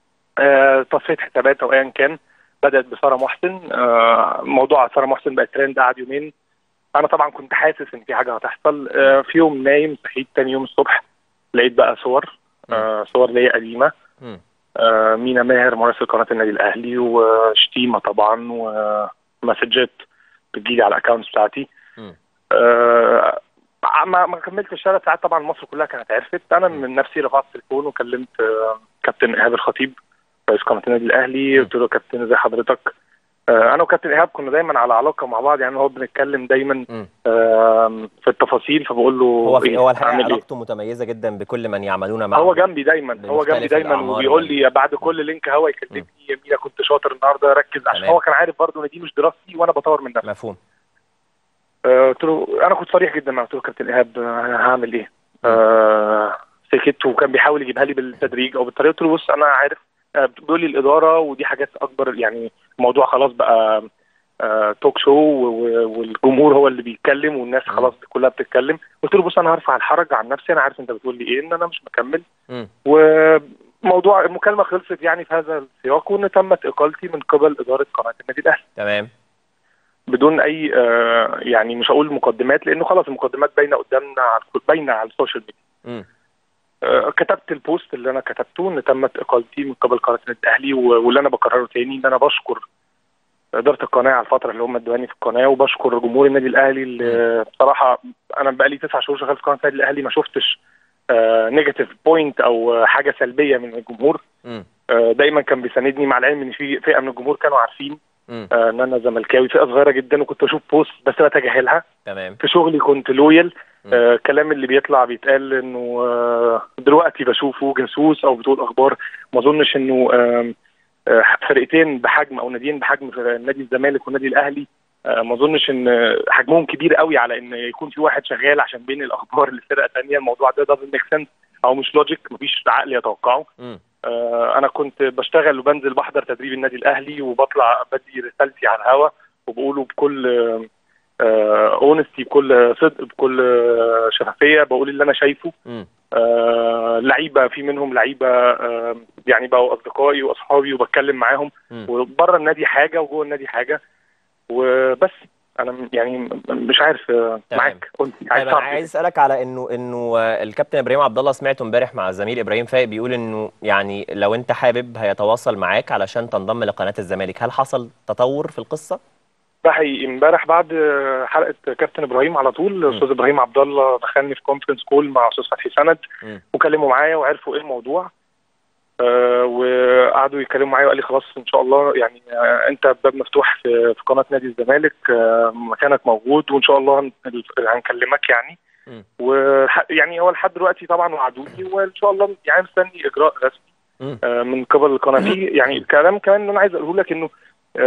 آه، تصفيه حسابات او ايا كان بدات بساره محسن آه، موضوع ساره محسن بقى ترند قعد يومين انا طبعا كنت حاسس ان في حاجه هتحصل آه، في يوم نايم صحيت تاني يوم الصبح لقيت بقى صور آه، صور ليا قديمه مم. آه، مينا ماهر مراسل قناه النادي الاهلي وشتيمه طبعا ومسجات بتجيلي على الاكونتس بتاعتي مم. آه، ما ما كملتش ثلاث ساعات طبعا مصر كلها كانت عرفت انا من نفسي رفعت التليفون وكلمت آه، كابتن ايهاب الخطيب رئيس قناه النادي الاهلي قلت له يا كابتن زي حضرتك آه، انا وكابتن ايهاب كنا دايما على علاقه مع بعض يعني هو بنتكلم دايما مم. آم، في التفاصيل فبقول له هو في إيه، هو الحقيقه أعمل إيه؟ علاقته متميزه جدا بكل من يعملون معه هو جنبي دايما هو بمختلف جنبي دايما الأعمار وبيقول وال- لي بعد كل لينك هوا يكلمني يا مينا كنت شاطر النهارده ركز عشان تمام. هو كان عارف برضه ان دي مش دراستي وانا بطور من نفسي مفهوم آه، قلت له انا كنت صريح جدا معاه قلت له كابتن ايهاب آه، انا هعمل ايه؟ آه سكت وكان بيحاول يجيبها لي بالتدريج او بالطريقه قلت له بص انا عارف آه، بيقول لي الاداره ودي حاجات اكبر يعني الموضوع خلاص بقى آه توك شو و- والجمهور هو اللي بيتكلم والناس مم. خلاص كلها بتتكلم قلت له بص انا هرفع الحرج عن نفسي انا عارف انت بتقول لي ايه ان انا مش مكمل مم. وموضوع المكالمه خلصت يعني في هذا السياق وان تمت اقالتي من قبل اداره قناه النادي الاهلي تمام بدون اي آه يعني مش هقول مقدمات لانه خلاص المقدمات باينه قدامنا على الكل- باينه على السوشيال ميديا مم. آه كتبت البوست اللي انا كتبته ان تمت اقالتي من قبل قناه النادي الاهلي و- واللي انا بكرره تاني ان انا بشكر اداره القناه على الفتره اللي هم ادواني في القناه وبشكر جمهور النادي الاهلي اللي بصراحه انا بقالي تسع شهور شغال في قناه النادي الاهلي ما شفتش نيجاتيف بوينت او آه، حاجه سلبيه من الجمهور مم. آه، دايما كان بيساندني مع العلم ان في فئه من الجمهور كانوا عارفين مم. آه، ان انا زملكاوي فئه صغيره جدا وكنت بشوف بوست بس بتجاهلها تمام في شغلي كنت لويال مم. آه الكلام اللي بيطلع بيتقال انه آه دلوقتي بشوفه جاسوس او بتقول اخبار ما اظنش انه آه آه، فرقتين بحجم او ناديين بحجم نادي الزمالك والنادي الاهلي آه ما اظنش ان آه، حجمهم كبير قوي على ان يكون في واحد شغال عشان بين الاخبار لفرقه ثانيه الموضوع ده doesn't make sense او مش لوجيك مفيش عقل يتوقعه مم. آه، انا كنت بشتغل وبنزل بحضر تدريب النادي الاهلي وبطلع بدي رسالتي على الهوا وبقوله بكل اونستي بكل صدق بكل آه، شفافيه بقول اللي انا شايفه مم. آه، لعيبه في منهم لعيبه آه، يعني بقوا اصدقائي واصحابي وبتكلم معاهم مم. وبره النادي حاجه وجوه النادي حاجه وبس انا م- يعني م- مش عارف آه، تمام. معاك قلت طيب عايز انا تعرف عايز اسالك على انه انه آه، الكابتن ابراهيم عبد الله سمعته امبارح مع الزميل ابراهيم فايق بيقول انه يعني لو انت حابب هيتواصل معاك علشان تنضم لقناه الزمالك هل حصل تطور في القصه؟ ده حقيقي امبارح بعد حلقه كابتن ابراهيم على طول استاذ ابراهيم عبد الله دخلني في كونفرنس كول مع استاذ فتحي سند مم. وكلموا معايا وعرفوا ايه الموضوع آه قعدوا يتكلموا معايا وقال لي خلاص ان شاء الله يعني آه، انت باب مفتوح في في قناه نادي الزمالك آه، مكانك موجود وان شاء الله هن- هنكلمك يعني مم. وح- يعني هو لحد دلوقتي طبعا وعدوني وان شاء الله يعني مستني اجراء رسمي مم. آه، من قبل القناه في يعني الكلام كمان اللي انا عايز اقوله لك انه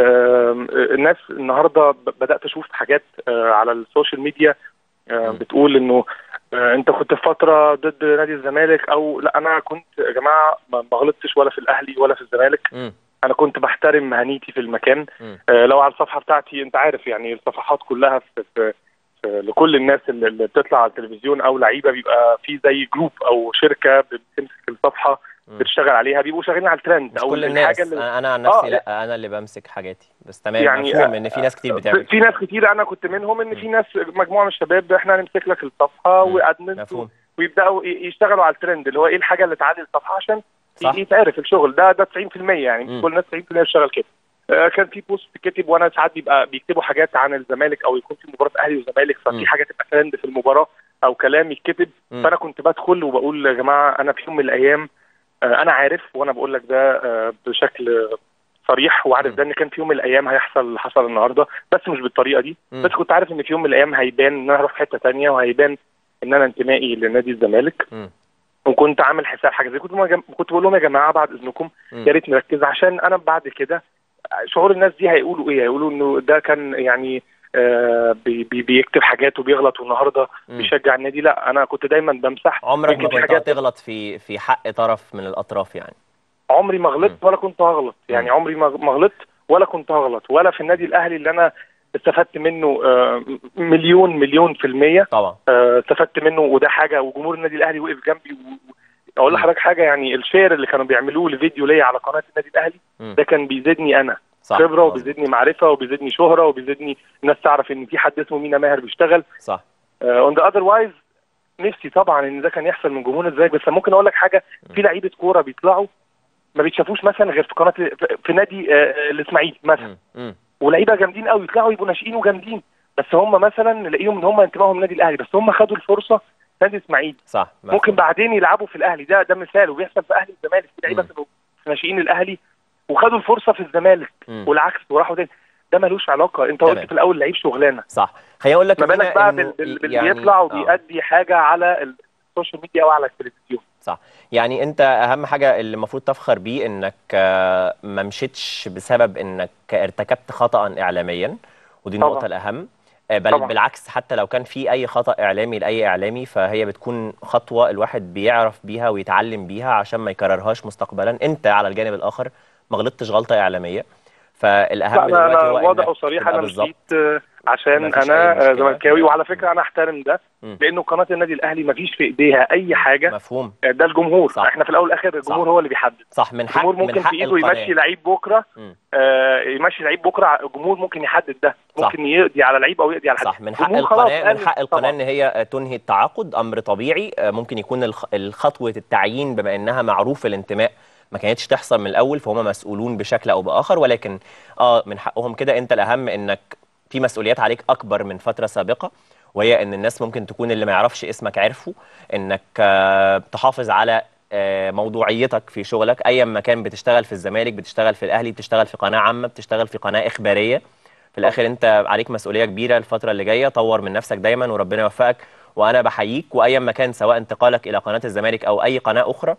آم، الناس النهارده ب- بدات اشوف حاجات آه، على السوشيال ميديا آه، مم. بتقول انه آه، انت كنت في فتره ضد نادي الزمالك او لا انا كنت يا جماعه ما ما غلطتش ولا في الاهلي ولا في الزمالك مم. انا كنت بحترم مهنيتي في المكان مم. آه، لو على الصفحه بتاعتي انت عارف يعني الصفحات كلها في, في, في لكل الناس اللي اللي بتطلع على التلفزيون او لعيبه بيبقى في زي جروب او شركه بتمسك الصفحه مم. بتشتغل عليها بيبقوا شغالين على الترند مش او كل الحاجه الناس اللي انا أنا عن نفسي آه، لا انا اللي بمسك حاجاتي بس تمام يعني مفهوم ان في ناس كتير بتعمل في ناس كتير انا كنت منهم ان في ناس مجموعه من الشباب احنا هنمسك لك الصفحه مم. وادمنز مفهوم ويبداوا ي- يشتغلوا على الترند اللي هو ايه الحاجه اللي تعادل الصفحه عشان صح. ي- يتعرف الشغل ده ده 90% يعني مم. مش كل الناس 90% بتشتغل كده آه، كان في بوست كتب وانا ساعات بيبقى بيكتبوا حاجات عن الزمالك او يكون في مباراه اهلي وزمالك مم. ففي حاجه تبقى ترند في المباراه او كلام يتكتب مم. فانا كنت بدخل وبقول يا جماعه انا في يوم من الايام آه، انا عارف وانا بقول لك ده آه، بشكل صريح وعارف مم. ده ان كان في يوم من الايام هيحصل اللي حصل النهارده بس مش بالطريقه دي مم. بس كنت عارف ان في يوم من الايام هيبان ان انا هروح حته تانية وهيبان ان انا انتمائي لنادي الزمالك مم. وكنت عامل حساب حاجه زي كنت مجم... كنت بقول لهم يا جماعه بعد اذنكم مم. يا ريت نركز عشان انا بعد كده شعور الناس دي هيقولوا ايه هيقولوا انه ده كان يعني آه بي بي بيكتب حاجات وبيغلط والنهارده مم. بيشجع النادي لا انا كنت دايما بمسح عمرك ما يمكن في كنت حاجات هتغلط في في حق طرف من الاطراف يعني عمري ما غلطت ولا كنت هغلط يعني مم. عمري ما ما غلطت ولا كنت هغلط ولا في النادي الاهلي اللي انا استفدت منه آه، مليون مليون في المية طبعا آه، استفدت منه وده حاجة وجمهور النادي الاهلي وقف جنبي و- اقول مم. لحضرتك حاجة يعني الشير اللي كانوا بيعملوه لفيديو ليا على قناة النادي الاهلي مم. ده كان بيزيدني انا صح خبرة مظبوط. وبيزيدني معرفة وبيزيدني شهرة وبيزيدني الناس تعرف ان في حد اسمه مينا ماهر بيشتغل صح اون ذا اذروايز نفسي طبعا ان ده كان يحصل من جمهور الزمالك بس ممكن اقول لك حاجه في لعيبه كوره بيطلعوا ما بيتشافوش مثلا غير في قناه في- في نادي آه، الاسماعيلي مثلا مم. مم. ولعيبه جامدين قوي يطلعوا يبقوا ناشئين وجامدين بس هم مثلا نلاقيهم ان هم انتمائهم النادي الاهلي بس هم خدوا الفرصه في نادي الاسماعيلي صح ممكن بعدين يلعبوا في الاهلي ده ده مثال وبيحصل في اهلي الزمالك في لعيبه مم. كانوا في ناشئين الاهلي وخدوا الفرصه في الزمالك مم. والعكس وراحوا تاني ده ملوش علاقه انت تمام. قلت في الاول لعيب شغلانه صح خليني اقول لك ما يا مينا بالك بقى إنه بال- بال- باللي يعني- بيطلع آه. وبيأدي حاجه على السوشيال ميديا او على التلفزيون صح يعني انت اهم حاجه اللي المفروض تفخر بيه انك آه، ما مشيتش بسبب انك ارتكبت خطا اعلاميا ودي طبعا. النقطه الاهم آه، بل طبعا. بالعكس حتى لو كان في اي خطا اعلامي لاي اعلامي فهي بتكون خطوه الواحد بيعرف بيها ويتعلم بيها عشان ما يكررهاش مستقبلا انت على الجانب الاخر ما غلطتش غلطه اعلاميه فالاهم لا انا دلوقتي انا هو واضح إنك وصريح تبقى انا بالظبط مشيت آه، عشان مفيش أي انا مشكلة. آه، زملكاوي وعلى فكره انا احترم ده مم. لانه قناه النادي الاهلي ما فيش في ايديها اي حاجه مفهوم آه، ده الجمهور صح. احنا في الاول والاخر الجمهور صح. هو اللي بيحدد صح من حق الجمهور من ممكن حق في ايده القناة. يمشي لعيب بكره مم. آه، يمشي لعيب بكره الجمهور ممكن يحدد ده صح. ممكن يقضي على لعيب او يقضي على حد صح من حق الجمهور خلاص القناه من قال حق القناه طبعاً. ان هي تنهي التعاقد امر طبيعي آه، ممكن يكون الخ- الخطوه التعيين بما انها معروف الانتماء ما كانتش تحصل من الاول فهم مسؤولون بشكل او باخر ولكن اه من حقهم كده انت الاهم انك في مسؤوليات عليك اكبر من فتره سابقه وهي ان الناس ممكن تكون اللي ما يعرفش اسمك عرفه انك آه، تحافظ على آه، موضوعيتك في شغلك ايا ما كان بتشتغل في الزمالك بتشتغل في الاهلي بتشتغل في قناه عامه بتشتغل في قناه اخباريه في الاخر انت عليك مسؤوليه كبيره الفتره اللي جايه طور من نفسك دايما وربنا يوفقك وانا بحييك وايا ما كان سواء انتقالك الى قناه الزمالك او اي قناه اخرى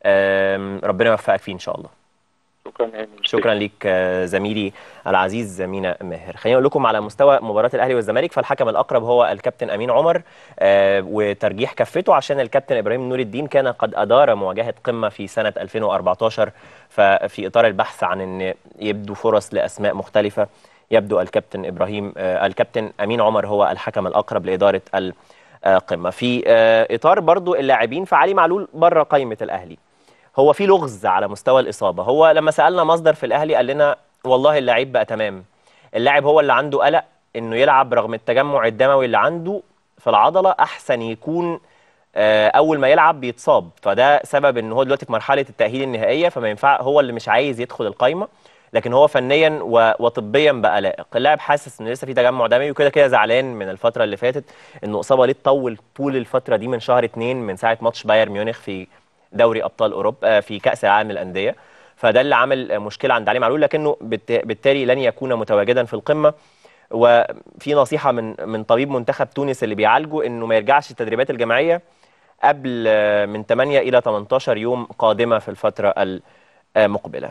آم، ربنا يوفقك فيه ان شاء الله شكرا يعني شكرا ليك آه، زميلي العزيز مينا ماهر خليني اقول لكم على مستوى مباراه الاهلي والزمالك فالحكم الاقرب هو الكابتن امين عمر آه، وترجيح كفته عشان الكابتن ابراهيم نور الدين كان قد ادار مواجهه قمه في سنه 2014 ففي اطار البحث عن ان يبدو فرص لاسماء مختلفه يبدو الكابتن ابراهيم آه، الكابتن امين عمر هو الحكم الاقرب لاداره القمه في آه، اطار برضو اللاعبين فعلي معلول بره قائمه الاهلي هو في لغز على مستوى الاصابه هو لما سالنا مصدر في الاهلي قال لنا والله اللاعب بقى تمام اللاعب هو اللي عنده قلق انه يلعب رغم التجمع الدموي اللي عنده في العضله احسن يكون آه، اول ما يلعب بيتصاب فده سبب ان هو دلوقتي في مرحله التاهيل النهائيه فما ينفع هو اللي مش عايز يدخل القايمه لكن هو فنيا و- وطبيا بقى لائق اللاعب حاسس ان لسه في تجمع دموي وكده كده زعلان من الفتره اللي فاتت انه اصابه ليه تطول طول الفتره دي من شهر اتنين من ساعه ماتش بايرن ميونخ في دوري ابطال اوروبا آه، في كاس العالم للانديه فده اللي عامل مشكله عند علي معلول لكنه بالت- بالتالي لن يكون متواجدا في القمه وفي نصيحه من من طبيب منتخب تونس اللي بيعالجه انه ما يرجعش التدريبات الجماعيه قبل آه، من 8 الى 18 يوم قادمه في الفتره المقبله.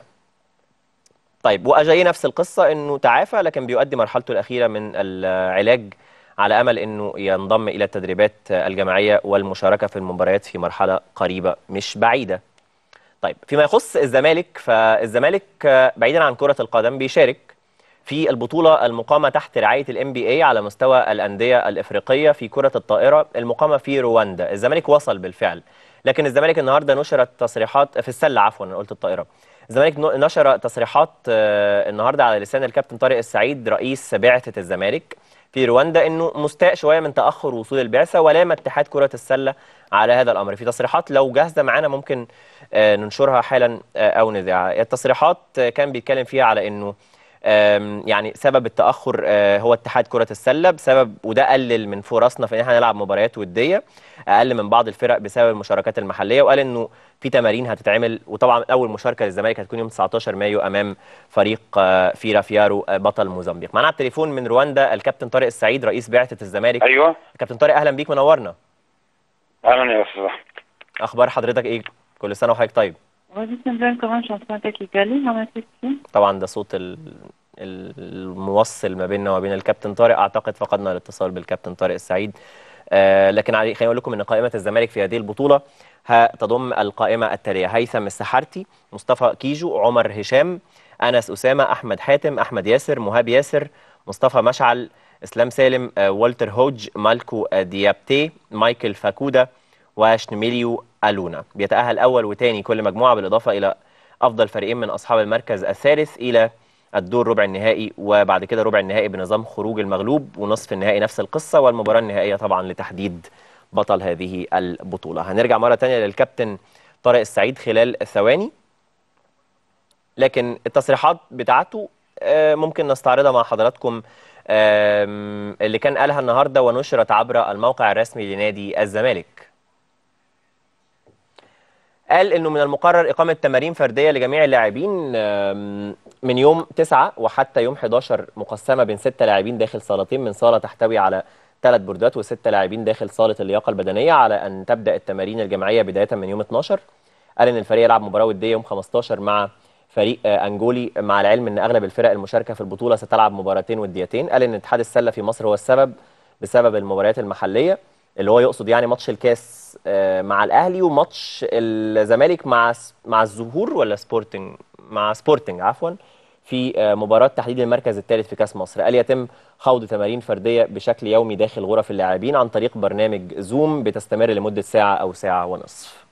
طيب واجاي نفس القصه انه تعافى لكن بيؤدي مرحلته الاخيره من العلاج على امل انه ينضم الى التدريبات الجماعيه والمشاركه في المباريات في مرحله قريبه مش بعيده. طيب فيما يخص الزمالك فالزمالك آه، بعيدا عن كره القدم بيشارك في البطوله المقامه تحت رعايه الام بي اي على مستوى الانديه الافريقيه في كره الطائره المقامه في رواندا الزمالك وصل بالفعل لكن الزمالك النهارده نشرت تصريحات في السله عفوا انا قلت الطائره الزمالك ن- نشر تصريحات آه، النهارده على لسان الكابتن طارق السعيد رئيس بعثه الزمالك في رواندا انه مستاء شويه من تاخر وصول البعثه ولام اتحاد كره السله على هذا الامر في تصريحات لو جاهزه معانا ممكن آه، ننشرها حالا آه، او نذاعها التصريحات آه، كان بيتكلم فيها على انه آم، يعني سبب التاخر آه، هو اتحاد كره السله بسبب وده قلل من فرصنا في ان احنا نلعب مباريات وديه اقل من بعض الفرق بسبب المشاركات المحليه وقال انه في تمارين هتتعمل وطبعا اول مشاركه للزمالك هتكون يوم 19 مايو امام فريق آه، فيرا فيارو آه، بطل موزمبيق معانا على التليفون من رواندا الكابتن طارق السعيد رئيس بعثه الزمالك ايوه كابتن طارق اهلا بيك منورنا اهلا يا استاذ احمد اخبار حضرتك ايه كل سنه وحضرتك طيب Ouais, juste une bonne commande, je suis en train de Kigali, en effet. طبعا ده صوت ال- ال- الموصل ما بيننا وبين الكابتن طارق اعتقد فقدنا الاتصال بالكابتن طارق السعيد آه لكن علي- خليني اقول لكم ان قائمه الزمالك في هذه البطوله هتضم القائمه التاليه هيثم السحارتي مصطفى كيجو عمر هشام انس اسامه احمد حاتم احمد ياسر مهاب ياسر مصطفى مشعل اسلام سالم آه والتر هوج مالكو آه ديابتي مايكل فاكودا وشنميليو الونا بيتاهل اول وثاني كل مجموعه بالاضافه الى افضل فريقين من اصحاب المركز الثالث الى الدور ربع النهائي وبعد كده ربع النهائي بنظام خروج المغلوب ونصف النهائي نفس القصه والمباراه النهائيه طبعا لتحديد بطل هذه البطوله هنرجع مره تانية للكابتن طارق السعيد خلال ثواني لكن التصريحات بتاعته آه، ممكن نستعرضها مع حضراتكم آم، اللي كان قالها النهارده ونشرت عبر الموقع الرسمي لنادي الزمالك قال انه من المقرر اقامه تمارين فرديه لجميع اللاعبين آم، من يوم 9 وحتى يوم 11 مقسمه بين ستة لاعبين داخل صالتين من صاله تحتوي على ثلاث بوردات وستة لاعبين داخل صاله اللياقه البدنيه على ان تبدا التمارين الجماعيه بدايه من يوم 12 قال ان الفريق يلعب مباراه وديه يوم 15 مع فريق آه، انجولي مع العلم ان اغلب الفرق المشاركه في البطوله ستلعب مباراتين وديتين قال ان اتحاد السله في مصر هو السبب بسبب المباريات المحليه اللي هو يقصد يعني ماتش الكاس آه، مع الاهلي وماتش الزمالك مع س- مع الزهور ولا سبورتنج مع سبورتنج عفوا في آه، مباراه تحديد المركز الثالث في كاس مصر قال يتم خوض تمارين فرديه بشكل يومي داخل غرف اللاعبين عن طريق برنامج زوم بتستمر لمده ساعه او ساعه ونصف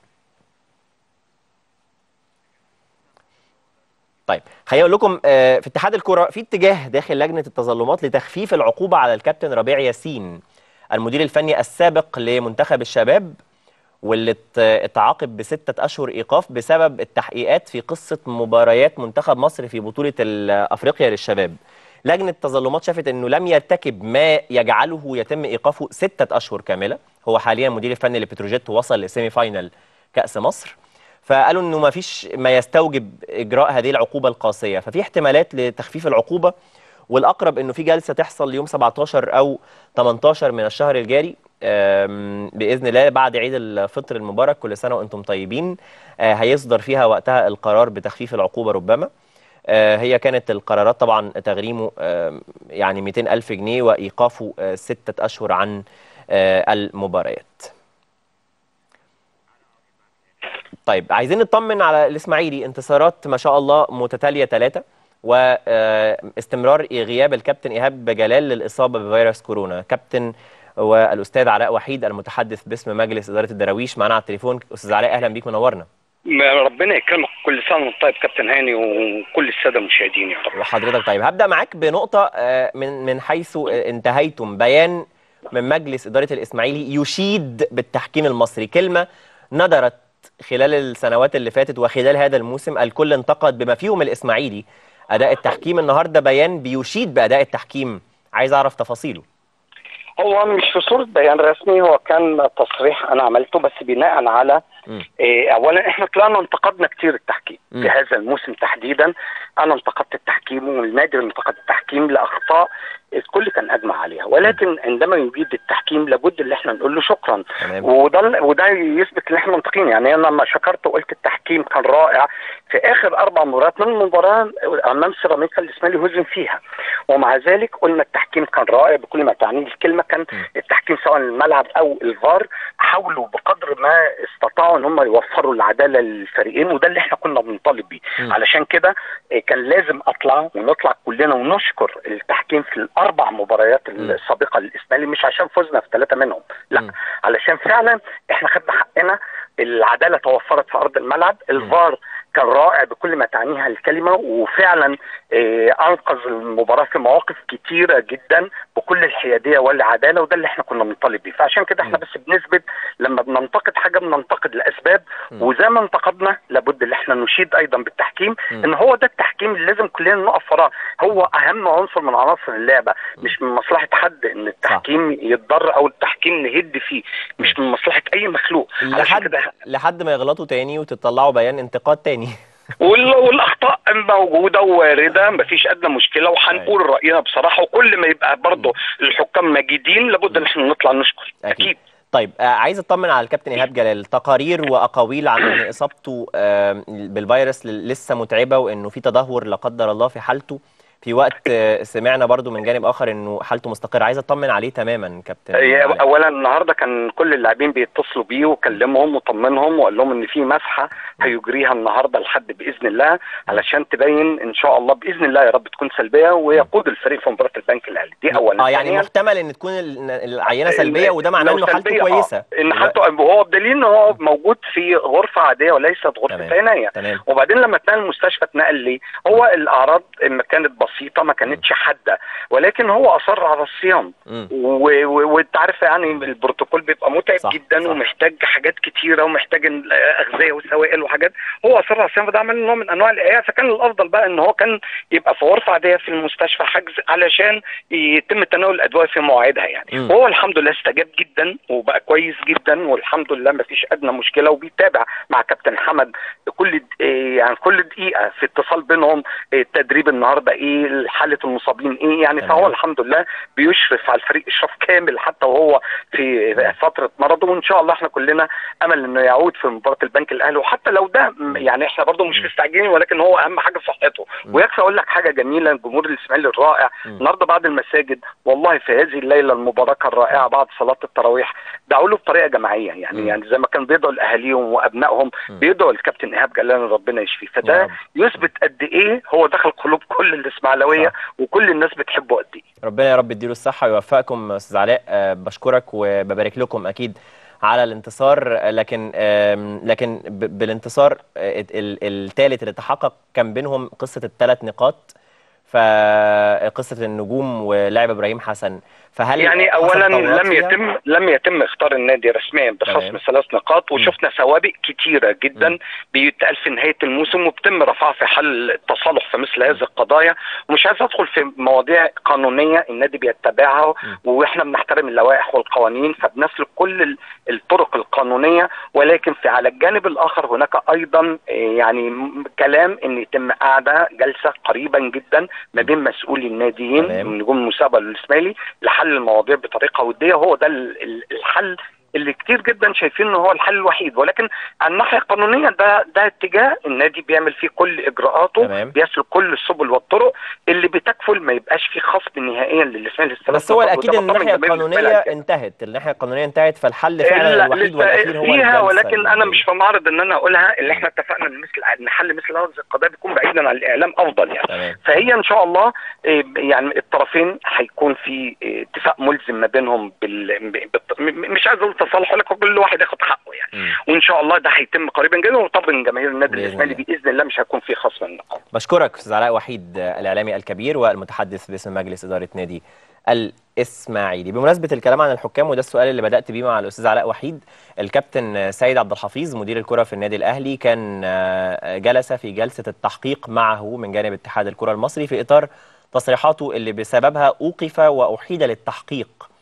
طيب خليني اقول لكم آه، في اتحاد الكره في اتجاه داخل لجنه التظلمات لتخفيف العقوبه على الكابتن ربيع ياسين المدير الفني السابق لمنتخب الشباب واللي ات- اتعاقب بستة أشهر إيقاف بسبب التحقيقات في قصة مباريات منتخب مصر في بطولة ال- أفريقيا للشباب لجنة التظلمات شافت أنه لم يرتكب ما يجعله يتم إيقافه ستة أشهر كاملة هو حاليا مدير الفني لبتروجيت وصل لسيمي فاينل كأس مصر فقالوا انه ما فيش ما يستوجب اجراء هذه العقوبه القاسيه ففي احتمالات لتخفيف العقوبه والاقرب انه في جلسه تحصل يوم 17 او 18 من الشهر الجاري آم، باذن الله بعد عيد الفطر المبارك كل سنه وانتم طيبين آه، هيصدر فيها وقتها القرار بتخفيف العقوبه ربما آه، هي كانت القرارات طبعا تغريمه آم، يعني 200 ألف جنيه وإيقافه آه، ستة أشهر عن آه، المباريات طيب عايزين نطمن على الاسماعيلي انتصارات ما شاء الله متتاليه ثلاثه واستمرار غياب الكابتن ايهاب جلال للاصابه بفيروس كورونا كابتن والاستاذ علاء وحيد المتحدث باسم مجلس اداره الدراويش معنا على التليفون استاذ علاء اهلا بيك منورنا ما ربنا يكرمك كل سنه وانت طيب كابتن هاني وكل الساده المشاهدين يا رب وحضرتك طيب هبدا معاك بنقطه آه، من من حيث آه، انتهيتم بيان من مجلس اداره الاسماعيلي يشيد بالتحكيم المصري كلمه ندرت خلال السنوات اللي فاتت وخلال هذا الموسم الكل انتقد بما فيهم الاسماعيلي اداء التحكيم النهارده بيان بيشيد باداء التحكيم عايز اعرف تفاصيله هو مش في صورة بيان رسمي هو كان تصريح أنا عملته بس بناء على مم. إيه أولا إحنا طلعنا انتقدنا كتير التحكيم مم. في هذا الموسم تحديدا أنا انتقدت التحكيم والنادي انتقد التحكيم لأخطاء الكل كان أجمع عليها ولكن عندما يجيد التحكيم لابد إن إحنا نقول له شكرا تمام وده وده يثبت ان احنا منطقيين يعني انا لما شكرت وقلت التحكيم كان رائع في اخر اربع مباريات من المباراه امام سيراميكا الاسماعيلي هزم فيها ومع ذلك قلنا التحكيم كان رائع بكل ما تعنيه الكلمه كان م. التحكيم سواء الملعب او الفار حاولوا بقدر ما استطاعوا ان هم يوفروا العداله للفريقين وده اللي احنا كنا بنطالب بيه م. علشان كده إيه، كان لازم اطلع ونطلع كلنا ونشكر التحكيم في الاربع مباريات السابقه للاسماعيلي مش عشان فزنا في ثلاثه منهم لا م. علشان فعلا احنا خدنا حقنا العداله توفرت في ارض الملعب الفار كان رائع بكل ما تعنيها الكلمه وفعلا آه، انقذ المباراه في مواقف كتيره جدا بكل الحياديه والعداله وده اللي احنا كنا بنطالب بيه فعشان كده احنا م. بس بنثبت لما بننتقد حاجه بننتقد لاسباب م. وزي ما انتقدنا لابد ان احنا نشيد ايضا بالتحكيم م. ان هو ده التحكيم اللي لازم كلنا نقف وراه هو اهم عنصر من عناصر اللعبه مش من مصلحه حد ان التحكيم يتضر او التحكيم نهد فيه مش من مصلحه اي مخلوق علشان لحد كده لحد ما يغلطوا تاني وتطلعوا بيان انتقاد تاني وال- والاخطاء موجوده ووارده مفيش ادنى مشكله وهنقول راينا بصراحه وكل ما يبقى برضه الحكام مجيدين لابد ان احنا نطلع نشكر أكيد. اكيد طيب آه عايز اطمن على الكابتن ايهاب جلال تقارير واقاويل عن ان اصابته آه بالفيروس ل- لسه متعبه وانه في تدهور لا قدر الله في حالته في وقت آه سمعنا برضو من جانب اخر انه حالته مستقره عايز اطمن عليه تماما كابتن هي علاء. اولا النهارده كان كل اللاعبين بيتصلوا بيه وكلمهم وطمنهم وقال لهم ان في مسحه هيجريها النهارده لحد باذن الله علشان تبين ان شاء الله باذن الله يا رب تكون سلبيه ويقود الفريق في مباراه البنك الاهلي دي اولا اه يعني ثانياً، محتمل ان تكون ال- العينه سلبيه وده معناه لو انه حالته سلبية، آه. كويسه ان حالته وهو بدليل ان هو موجود في غرفه عاديه وليست غرفه تمام. عنايه تمام وبعدين لما اتنقل المستشفى اتنقل ليه؟ هو الاعراض ما كانت بسيطه ما كانتش حاده ولكن هو اصر على الصيام مم. و- و- وانت عارف يعني البروتوكول بيبقى متعب صح، جدا صح. ومحتاج حاجات كتيره ومحتاج ال- اغذيه وسوائل وحاجات هو اصر على الصيام فده عمل نوع من انواع الاعياء فكان الافضل بقى ان هو كان يبقى في غرفه عاديه في المستشفى حجز علشان يتم تناول الادويه في مواعيدها يعني مم. وهو الحمد لله استجاب جدا وبقى كويس جدا والحمد لله ما فيش ادنى مشكله وبيتابع مع كابتن حمد كل د- إيه يعني كل دقيقه في اتصال بينهم إيه التدريب النهارده ايه حاله المصابين ايه يعني تمام. فهو الحمد لله بيشرف على الفريق اشراف كامل حتى وهو في فتره مرضه وان شاء الله احنا كلنا امل انه يعود في مباراه البنك الاهلي وحتى لو ده م- يعني احنا برضه مش مستعجلين ولكن هو اهم حاجه صحته مم. ويكفي اقول لك حاجه جميله الجمهور الاسماعيلي الرائع مم. النهارده بعد المساجد والله في هذه الليله المباركه الرائعه بعد صلاه التراويح دعوا له بطريقه جماعيه يعني مم. يعني زي ما كان بيدعوا لاهاليهم وابنائهم مم. بيدعوا الكابتن ايهاب جلال ربنا يشفيه يا فده رب. يثبت قد ايه هو دخل قلوب كل الاسماعيلاويه صح. وكل الناس بتحبه قد ايه ربنا يا رب يديله الصحة ويوفقكم أستاذ علاء آه، بشكرك وببارك لكم أكيد على الانتصار آه، لكن آم، لكن ب- بالانتصار الثالث اللي تحقق كان بينهم قصة الثلاث نقاط فقصة النجوم ولعب إبراهيم حسن فهل يعني حصل اولا تطورات لم فيها؟ يتم لم يتم اختار النادي رسميا بخصم تمام. ثلاث نقاط وشفنا سوابق كتيره جدا بيتقال في نهايه الموسم وبتم رفعها في حل التصالح في مثل هذه القضايا ومش عايز ادخل في مواضيع قانونيه النادي بيتبعها واحنا بنحترم اللوائح والقوانين فبنسلك كل ال- الطرق القانونيه ولكن في على الجانب الاخر هناك ايضا آه، يعني م- كلام ان يتم قاعده جلسه قريبا جدا ما بين مسؤولي الناديين تمام. من نجوم المسابقه الاسماعيلي لحل المواضيع بطريقه وديه هو ده ال- ال- الحل اللي كتير جدا شايفين ان هو الحل الوحيد ولكن على الناحيه القانونيه ده ده اتجاه النادي بيعمل فيه كل اجراءاته تمام. بيسلك كل السبل والطرق اللي بتكفل ما يبقاش فيه خصم نهائيا للاسماعيلي الثلاث بس هو نقاط، الأكيد وده إن بطمن الناحية جماهير القانونية الإسماعيلي على كده. انتهت الناحية القانونية انتهت فالحل فعلا لا الوحيد لسه والأخير هو فيها الجلسة ولكن انا الودية. مش في معرض ان انا اقولها اللي احنا اتفقنا ان مثل ان حل مثل هذه القضايا بيكون بعيدا عن الاعلام افضل يعني تمام فهي ان شاء الله إيه، يعني الطرفين هيكون في إيه، اتفاق ملزم ما بينهم بال... بالت- م- مش عايز اقول تصالح ولكن كل واحد ياخد حقه يعني مم. وان شاء الله ده هيتم قريبا جدا وطبعا جماهير النادي بإذن الاسماعيلي الله. باذن الله مش هيكون في خصم النقاط بشكرك استاذ علاء وحيد آه، الاعلامي الكبير والمتحدث باسم مجلس اداره نادي الاسماعيلي بمناسبه الكلام عن الحكام وده السؤال اللي بدات بيه مع الاستاذ علاء وحيد الكابتن آه، سيد عبد الحفيظ مدير الكره في النادي الاهلي كان آه، جلس في جلسه التحقيق معه من جانب اتحاد الكره المصري في اطار تصريحاته اللي بسببها اوقف واحيل للتحقيق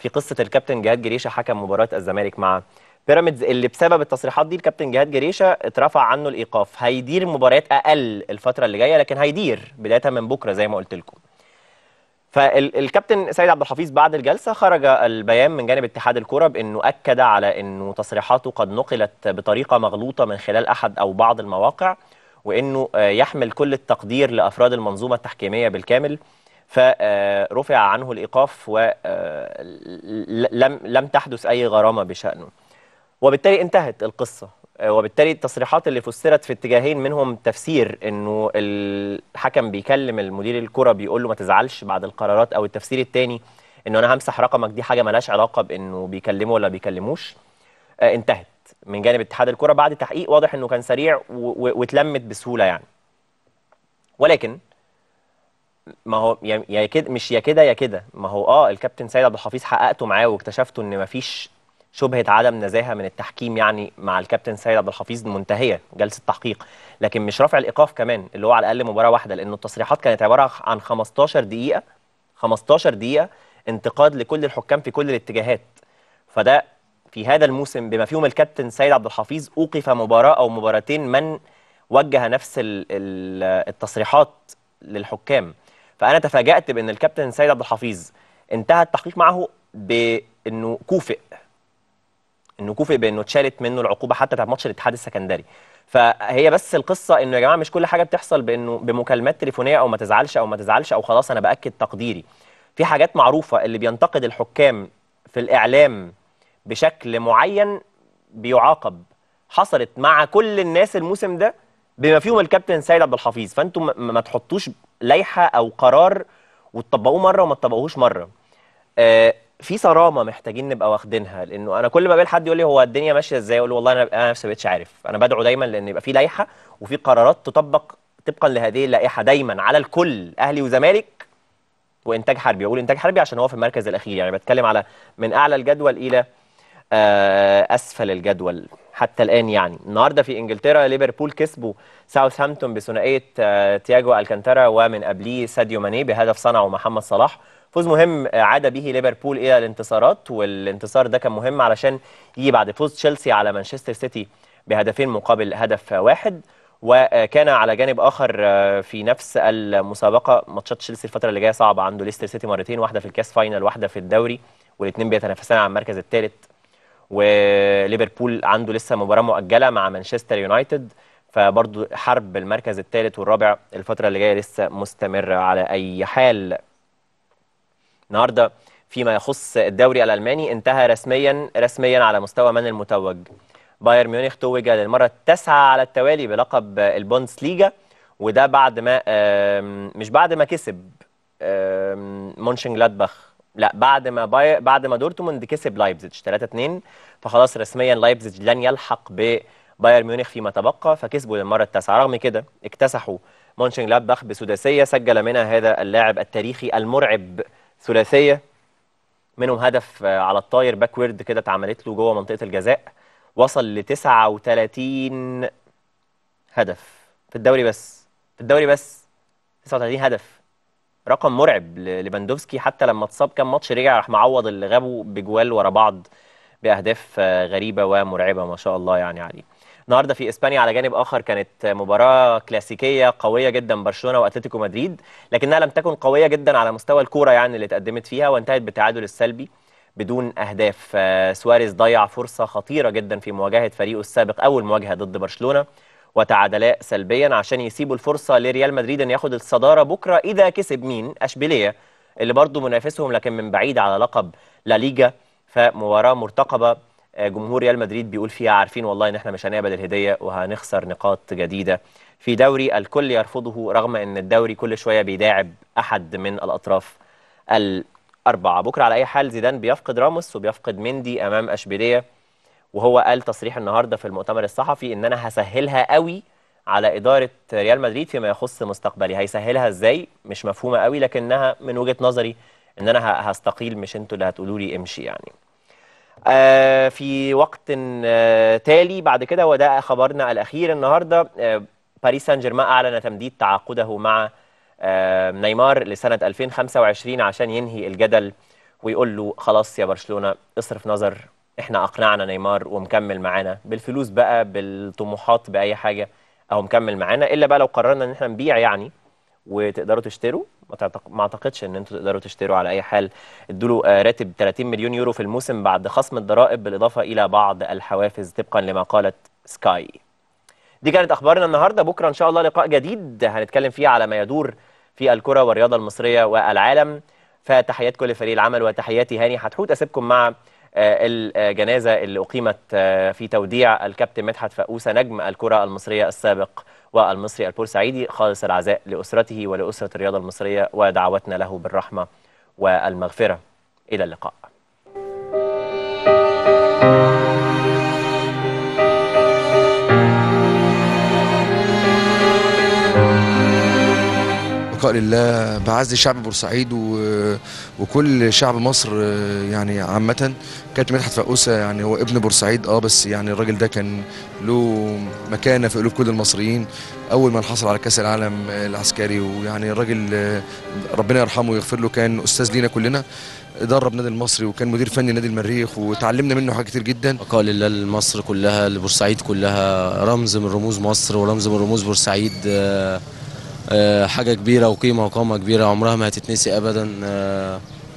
في قصه الكابتن جهاد جريشه حكم مباراه الزمالك مع بيراميدز اللي بسبب التصريحات دي الكابتن جهاد جريشه اترفع عنه الايقاف هيدير مباريات اقل الفتره اللي جايه لكن هيدير بدايه من بكره زي ما قلت لكم فالكابتن سيد عبد الحفيظ بعد الجلسه خرج البيان من جانب اتحاد الكره بانه اكد على انه تصريحاته قد نقلت بطريقه مغلوطه من خلال احد او بعض المواقع وانه آه، يحمل كل التقدير لافراد المنظومه التحكيميه بالكامل فرفع عنه الايقاف ولم لم تحدث اي غرامه بشانه وبالتالي انتهت القصه آه، وبالتالي التصريحات اللي فسرت في اتجاهين منهم تفسير انه الحكم بيكلم المدير الكره بيقول له ما تزعلش بعد القرارات او التفسير الثاني انه انا همسح رقمك دي حاجه ملهاش علاقه بانه بيكلمه ولا بيكلموش آه، انتهت من جانب اتحاد الكره بعد تحقيق واضح انه كان سريع و- و- واتلمت بسهوله يعني ولكن ما هو يا يا كده مش يا كده يا كده ما هو اه الكابتن سيد عبد الحفيظ حققته معاه واكتشفتوا ان مفيش شبهه عدم نزاهه من التحكيم يعني مع الكابتن سيد عبد الحفيظ منتهيه جلسه تحقيق لكن مش رافع الايقاف كمان اللي هو على الاقل مباراه واحده لانه التصريحات كانت عباره عن 15 دقيقه 15 دقيقه انتقاد لكل الحكام في كل الاتجاهات فده في هذا الموسم بما فيهم الكابتن سيد عبد الحفيظ اوقف مباراه او مباراتين من وجه نفس ال- ال- التصريحات للحكام فانا تفاجات بان الكابتن سيد عبد الحفيظ انتهى التحقيق معه بانه كوفئ انه كوفئ بانه اتشالت منه العقوبه حتى بتاعت ماتش الاتحاد السكندري فهي بس القصه انه يا جماعه مش كل حاجه بتحصل بانه بمكالمات تليفونيه او ما تزعلش او ما تزعلش او خلاص انا باكد تقديري في حاجات معروفه اللي بينتقد الحكام في الاعلام بشكل معين بيعاقب حصلت مع كل الناس الموسم ده بما فيهم الكابتن سيد عبد الحفيظ فانتم ما- ما تحطوش لائحه او قرار وتطبقوه مره وما تطبقوهوش مره آه، في صرامه محتاجين نبقى واخدينها لانه انا كل ما بقابل حد يقول لي هو الدنيا ماشيه ازاي اقول له والله انا انا نفسي ما بقتش عارف انا بدعو دايما لان يبقى في لائحه وفي قرارات تطبق طبقا لهذه اللائحه دايما على الكل اهلي وزمالك وانتاج حربي اقول انتاج حربي عشان هو في المركز الاخير يعني بتكلم على من اعلى الجدول الى آه، اسفل الجدول حتى الان يعني النهارده في انجلترا ليفربول كسبوا ساوثهامبتون بثنائيه آه، تياجو الكانتارا ومن قبليه ساديو ماني بهدف صنعه محمد صلاح فوز مهم آه، عاد به ليفربول الى الانتصارات والانتصار ده كان مهم علشان يجي بعد فوز تشيلسي على مانشستر سيتي بهدفين مقابل هدف واحد وكان على جانب اخر آه، في نفس المسابقه ماتشات تشيلسي الفتره اللي جايه صعبه عنده ليستر سيتي مرتين واحده في الكاس فاينل واحده في الدوري والاثنين بيتنافسان على المركز الثالث وليفربول عنده لسه مباراة مؤجلة مع مانشستر يونايتد فبرضو حرب المركز الثالث والرابع الفترة اللي جاية لسه مستمرة على أي حال النهاردة فيما يخص الدوري الألماني انتهى رسميا رسميا على مستوى من المتوج بايرن ميونخ توج للمرة التاسعة على التوالي بلقب البوندسليجا وده بعد ما آم، مش بعد ما كسب آم، مونشن جلادباخ لا بعد ما باي... بعد ما دورتموند كسب لايبزيج 3 2 فخلاص رسميا لايبزيج لن يلحق ببايرن ميونخ فيما تبقى فكسبوا للمره التاسعه رغم كده اكتسحوا مونشن جلادباخ بسداسيه سجل منها هذا اللاعب التاريخي المرعب ثلاثيه منهم هدف آه، على الطاير باكورد كده اتعملت له جوه منطقه الجزاء وصل ل 39 هدف في الدوري بس في الدوري بس 39 هدف رقم مرعب لليفاندوفسكي حتى لما اتصاب كام ماتش رجع راح معوض اللي غابوا بجوال ورا بعض باهداف آه، غريبه ومرعبه ما شاء الله يعني عليه النهارده في اسبانيا على جانب اخر كانت مباراه كلاسيكيه قويه جدا برشلونه واتلتيكو مدريد لكنها لم تكن قويه جدا على مستوى الكوره يعني اللي اتقدمت فيها وانتهت بالتعادل السلبي بدون اهداف آه، سواريز ضيع فرصه خطيره جدا في مواجهه فريقه السابق اول مواجهه ضد برشلونه وتعادلا سلبيا عشان يسيبوا الفرصه لريال مدريد ان ياخد الصداره بكره اذا كسب مين اشبيليه اللي برضه منافسهم لكن من بعيد على لقب لا ليجا فمباراه مرتقبه آه، جمهور ريال مدريد بيقول فيها عارفين والله ان احنا مش هنقبل الهديه وهنخسر نقاط جديده في دوري الكل يرفضه رغم ان الدوري كل شويه بيداعب احد من الاطراف الاربعه بكره على اي حال زيدان بيفقد راموس وبيفقد مندي امام اشبيليه وهو قال تصريح النهارده في المؤتمر الصحفي ان انا هسهلها قوي على اداره ريال مدريد فيما يخص مستقبلي هيسهلها ازاي مش مفهومه قوي لكنها من وجهه نظري ان انا ه- هستقيل مش انتوا اللي هتقولوا لي امشي يعني آه في وقت آه تالي بعد كده وده خبرنا الاخير النهارده آه باريس سان جيرمان اعلن تمديد تعاقده مع آه نيمار لسنه 2025 عشان ينهي الجدل ويقول له خلاص يا برشلونه اصرف نظر احنا اقنعنا نيمار ومكمل معانا بالفلوس بقى بالطموحات باي حاجه او مكمل معانا الا بقى لو قررنا ان احنا نبيع يعني وتقدروا تشتروا ما تعتق- ما اعتقدش ان انتوا تقدروا تشتروا على اي حال ادوا له آه، راتب 30 مليون يورو في الموسم بعد خصم الضرائب بالاضافه الى بعض الحوافز طبقا لما قالت سكاي دي كانت اخبارنا النهارده بكره ان شاء الله لقاء جديد هنتكلم فيه على ما يدور في الكره والرياضه المصريه والعالم فتحيات كل فريق العمل وتحياتي هاني حتحوت اسيبكم مع آه، الجنازه اللي اقيمت آه، في توديع الكابتن مدحت فقوسه نجم الكره المصريه السابق والمصري البورسعيدي خالص العزاء لاسرته ولاسره الرياضه المصريه ودعوتنا له بالرحمه والمغفره الى اللقاء بقاء لله بعز شعب بورسعيد و... وكل شعب مصر آه، يعني عامة كابتن مدحت فقوسة يعني هو ابن بورسعيد اه بس يعني الراجل ده كان له مكانة في قلوب كل المصريين أول ما حصل على كأس العالم آه، العسكري ويعني الراجل آه، ربنا يرحمه ويغفر له كان أستاذ لينا كلنا درب نادي المصري وكان مدير فني نادي المريخ وتعلمنا منه حاجات كتير جدا بقاء لله لمصر كلها لبورسعيد كلها رمز من رموز مصر ورمز من رموز بورسعيد آه، آه، حاجة كبيرة وقيمة وقامة كبيرة عمرها ما هتتنسي أبدا آه،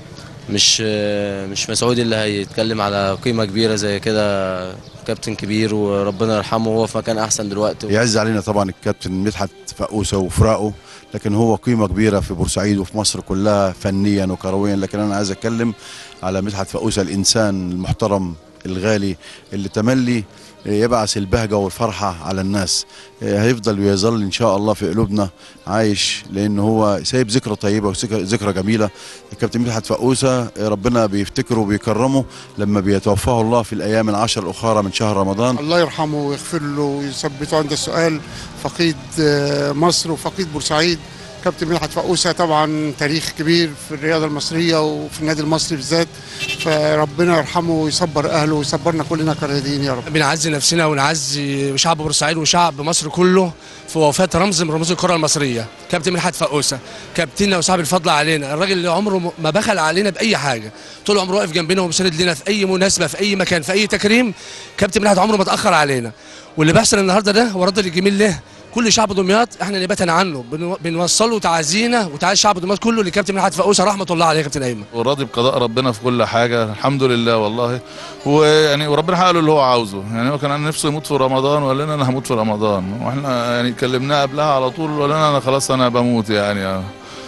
مش آه، مش مسعود اللي هيتكلم على قيمة كبيرة زي كده كابتن كبير وربنا يرحمه وهو في مكان أحسن دلوقتي يعز علينا طبعا الكابتن مدحت فقوسه وفراقه لكن هو قيمه كبيره في بورسعيد وفي مصر كلها فنيا وكرويا لكن انا عايز اتكلم على مدحت فقوسه الانسان المحترم الغالي اللي تملي يبعث البهجه والفرحه على الناس هيفضل ويظل ان شاء الله في قلوبنا عايش لان هو سايب ذكرى طيبه وذكرى جميله الكابتن مدحت فقوسه ربنا بيفتكره وبيكرمه لما بيتوفاه الله في الايام العشر الاخرى من شهر رمضان الله يرحمه ويغفر له ويثبته عند السؤال فقيد آه، مصر وفقيد بورسعيد كابتن مدحت فقوسة طبعا تاريخ كبير في الرياضة المصرية وفي النادي المصري بالذات فربنا يرحمه ويصبر أهله ويصبرنا كلنا كرياضيين يا رب بنعزي نفسنا ونعزي شعب بورسعيد وشعب مصر كله في وفاة رمز من رموز الكرة المصرية كابتن مدحت فقوسة كابتننا وصاحب الفضل علينا الراجل اللي عمره ما بخل علينا بأي حاجة طول عمره واقف جنبنا ومساند لنا في أي مناسبة في أي مكان في أي تكريم كابتن مدحت عمره ما اتأخر علينا واللي بيحصل النهارده ده هو رد الجميل له كل شعب دمياط احنا نباتنا عنه بنو- بنوصله تعازينا وتعازي شعب دمياط كله لكابتن مدحت فقوسة رحمة الله عليه يا كابتن أيمن وراضي بقضاء ربنا في كل حاجه الحمد لله والله ويعني وربنا حقق له اللي هو عاوزه يعني هو كان نفسه يموت في رمضان وقال لنا انا هموت في رمضان واحنا يعني كلمناه قبلها على طول وقال لنا انا خلاص انا بموت يعني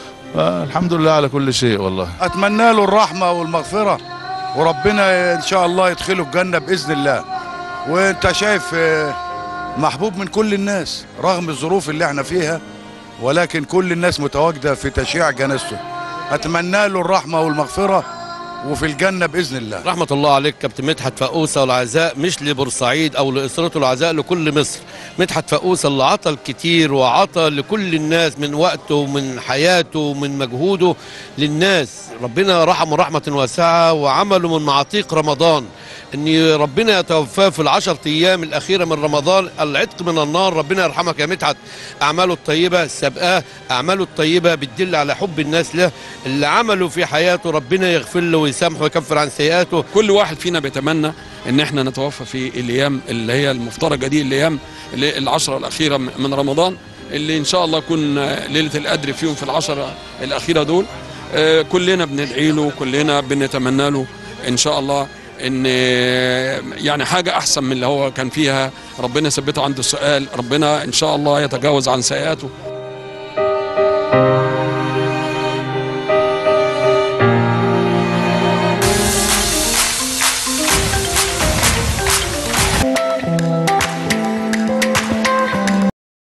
الحمد لله على كل شيء والله اتمنى له الرحمه والمغفره وربنا ان شاء الله يدخله الجنه باذن الله وانت شايف آه، محبوب من كل الناس رغم الظروف اللي احنا فيها ولكن كل الناس متواجده في تشييع جنازته اتمنى له الرحمه والمغفره وفي الجنه باذن الله رحمة الله عليك كابتن مدحت فقوسة والعزاء مش لبورسعيد أو لأسرته العزاء لكل مصر مدحت فقوسة اللي عطى الكتير وعطى لكل الناس من وقته ومن حياته ومن مجهوده للناس ربنا رحمه رحمة واسعة وعمله من معاطيق رمضان ان ربنا يتوفاه في العشر ايام الاخيره من رمضان العتق من النار ربنا يرحمك يا مدحت اعماله الطيبه سابقاه اعماله الطيبه بتدل على حب الناس له اللي عمله في حياته ربنا يغفر له ويسامحه ويكفر عن سيئاته كل واحد فينا بيتمنى ان احنا نتوفى في الايام اللي هي المفترجه دي الايام اللي العشره الاخيره من رمضان اللي ان شاء الله يكون ليله القدر فيهم في العشره الاخيره دول آه، كلنا بندعي له كلنا بنتمنى له ان شاء الله ان يعني حاجه احسن من اللي هو كان فيها ربنا يثبته عند السؤال ربنا ان شاء الله يتجاوز عن سيئاته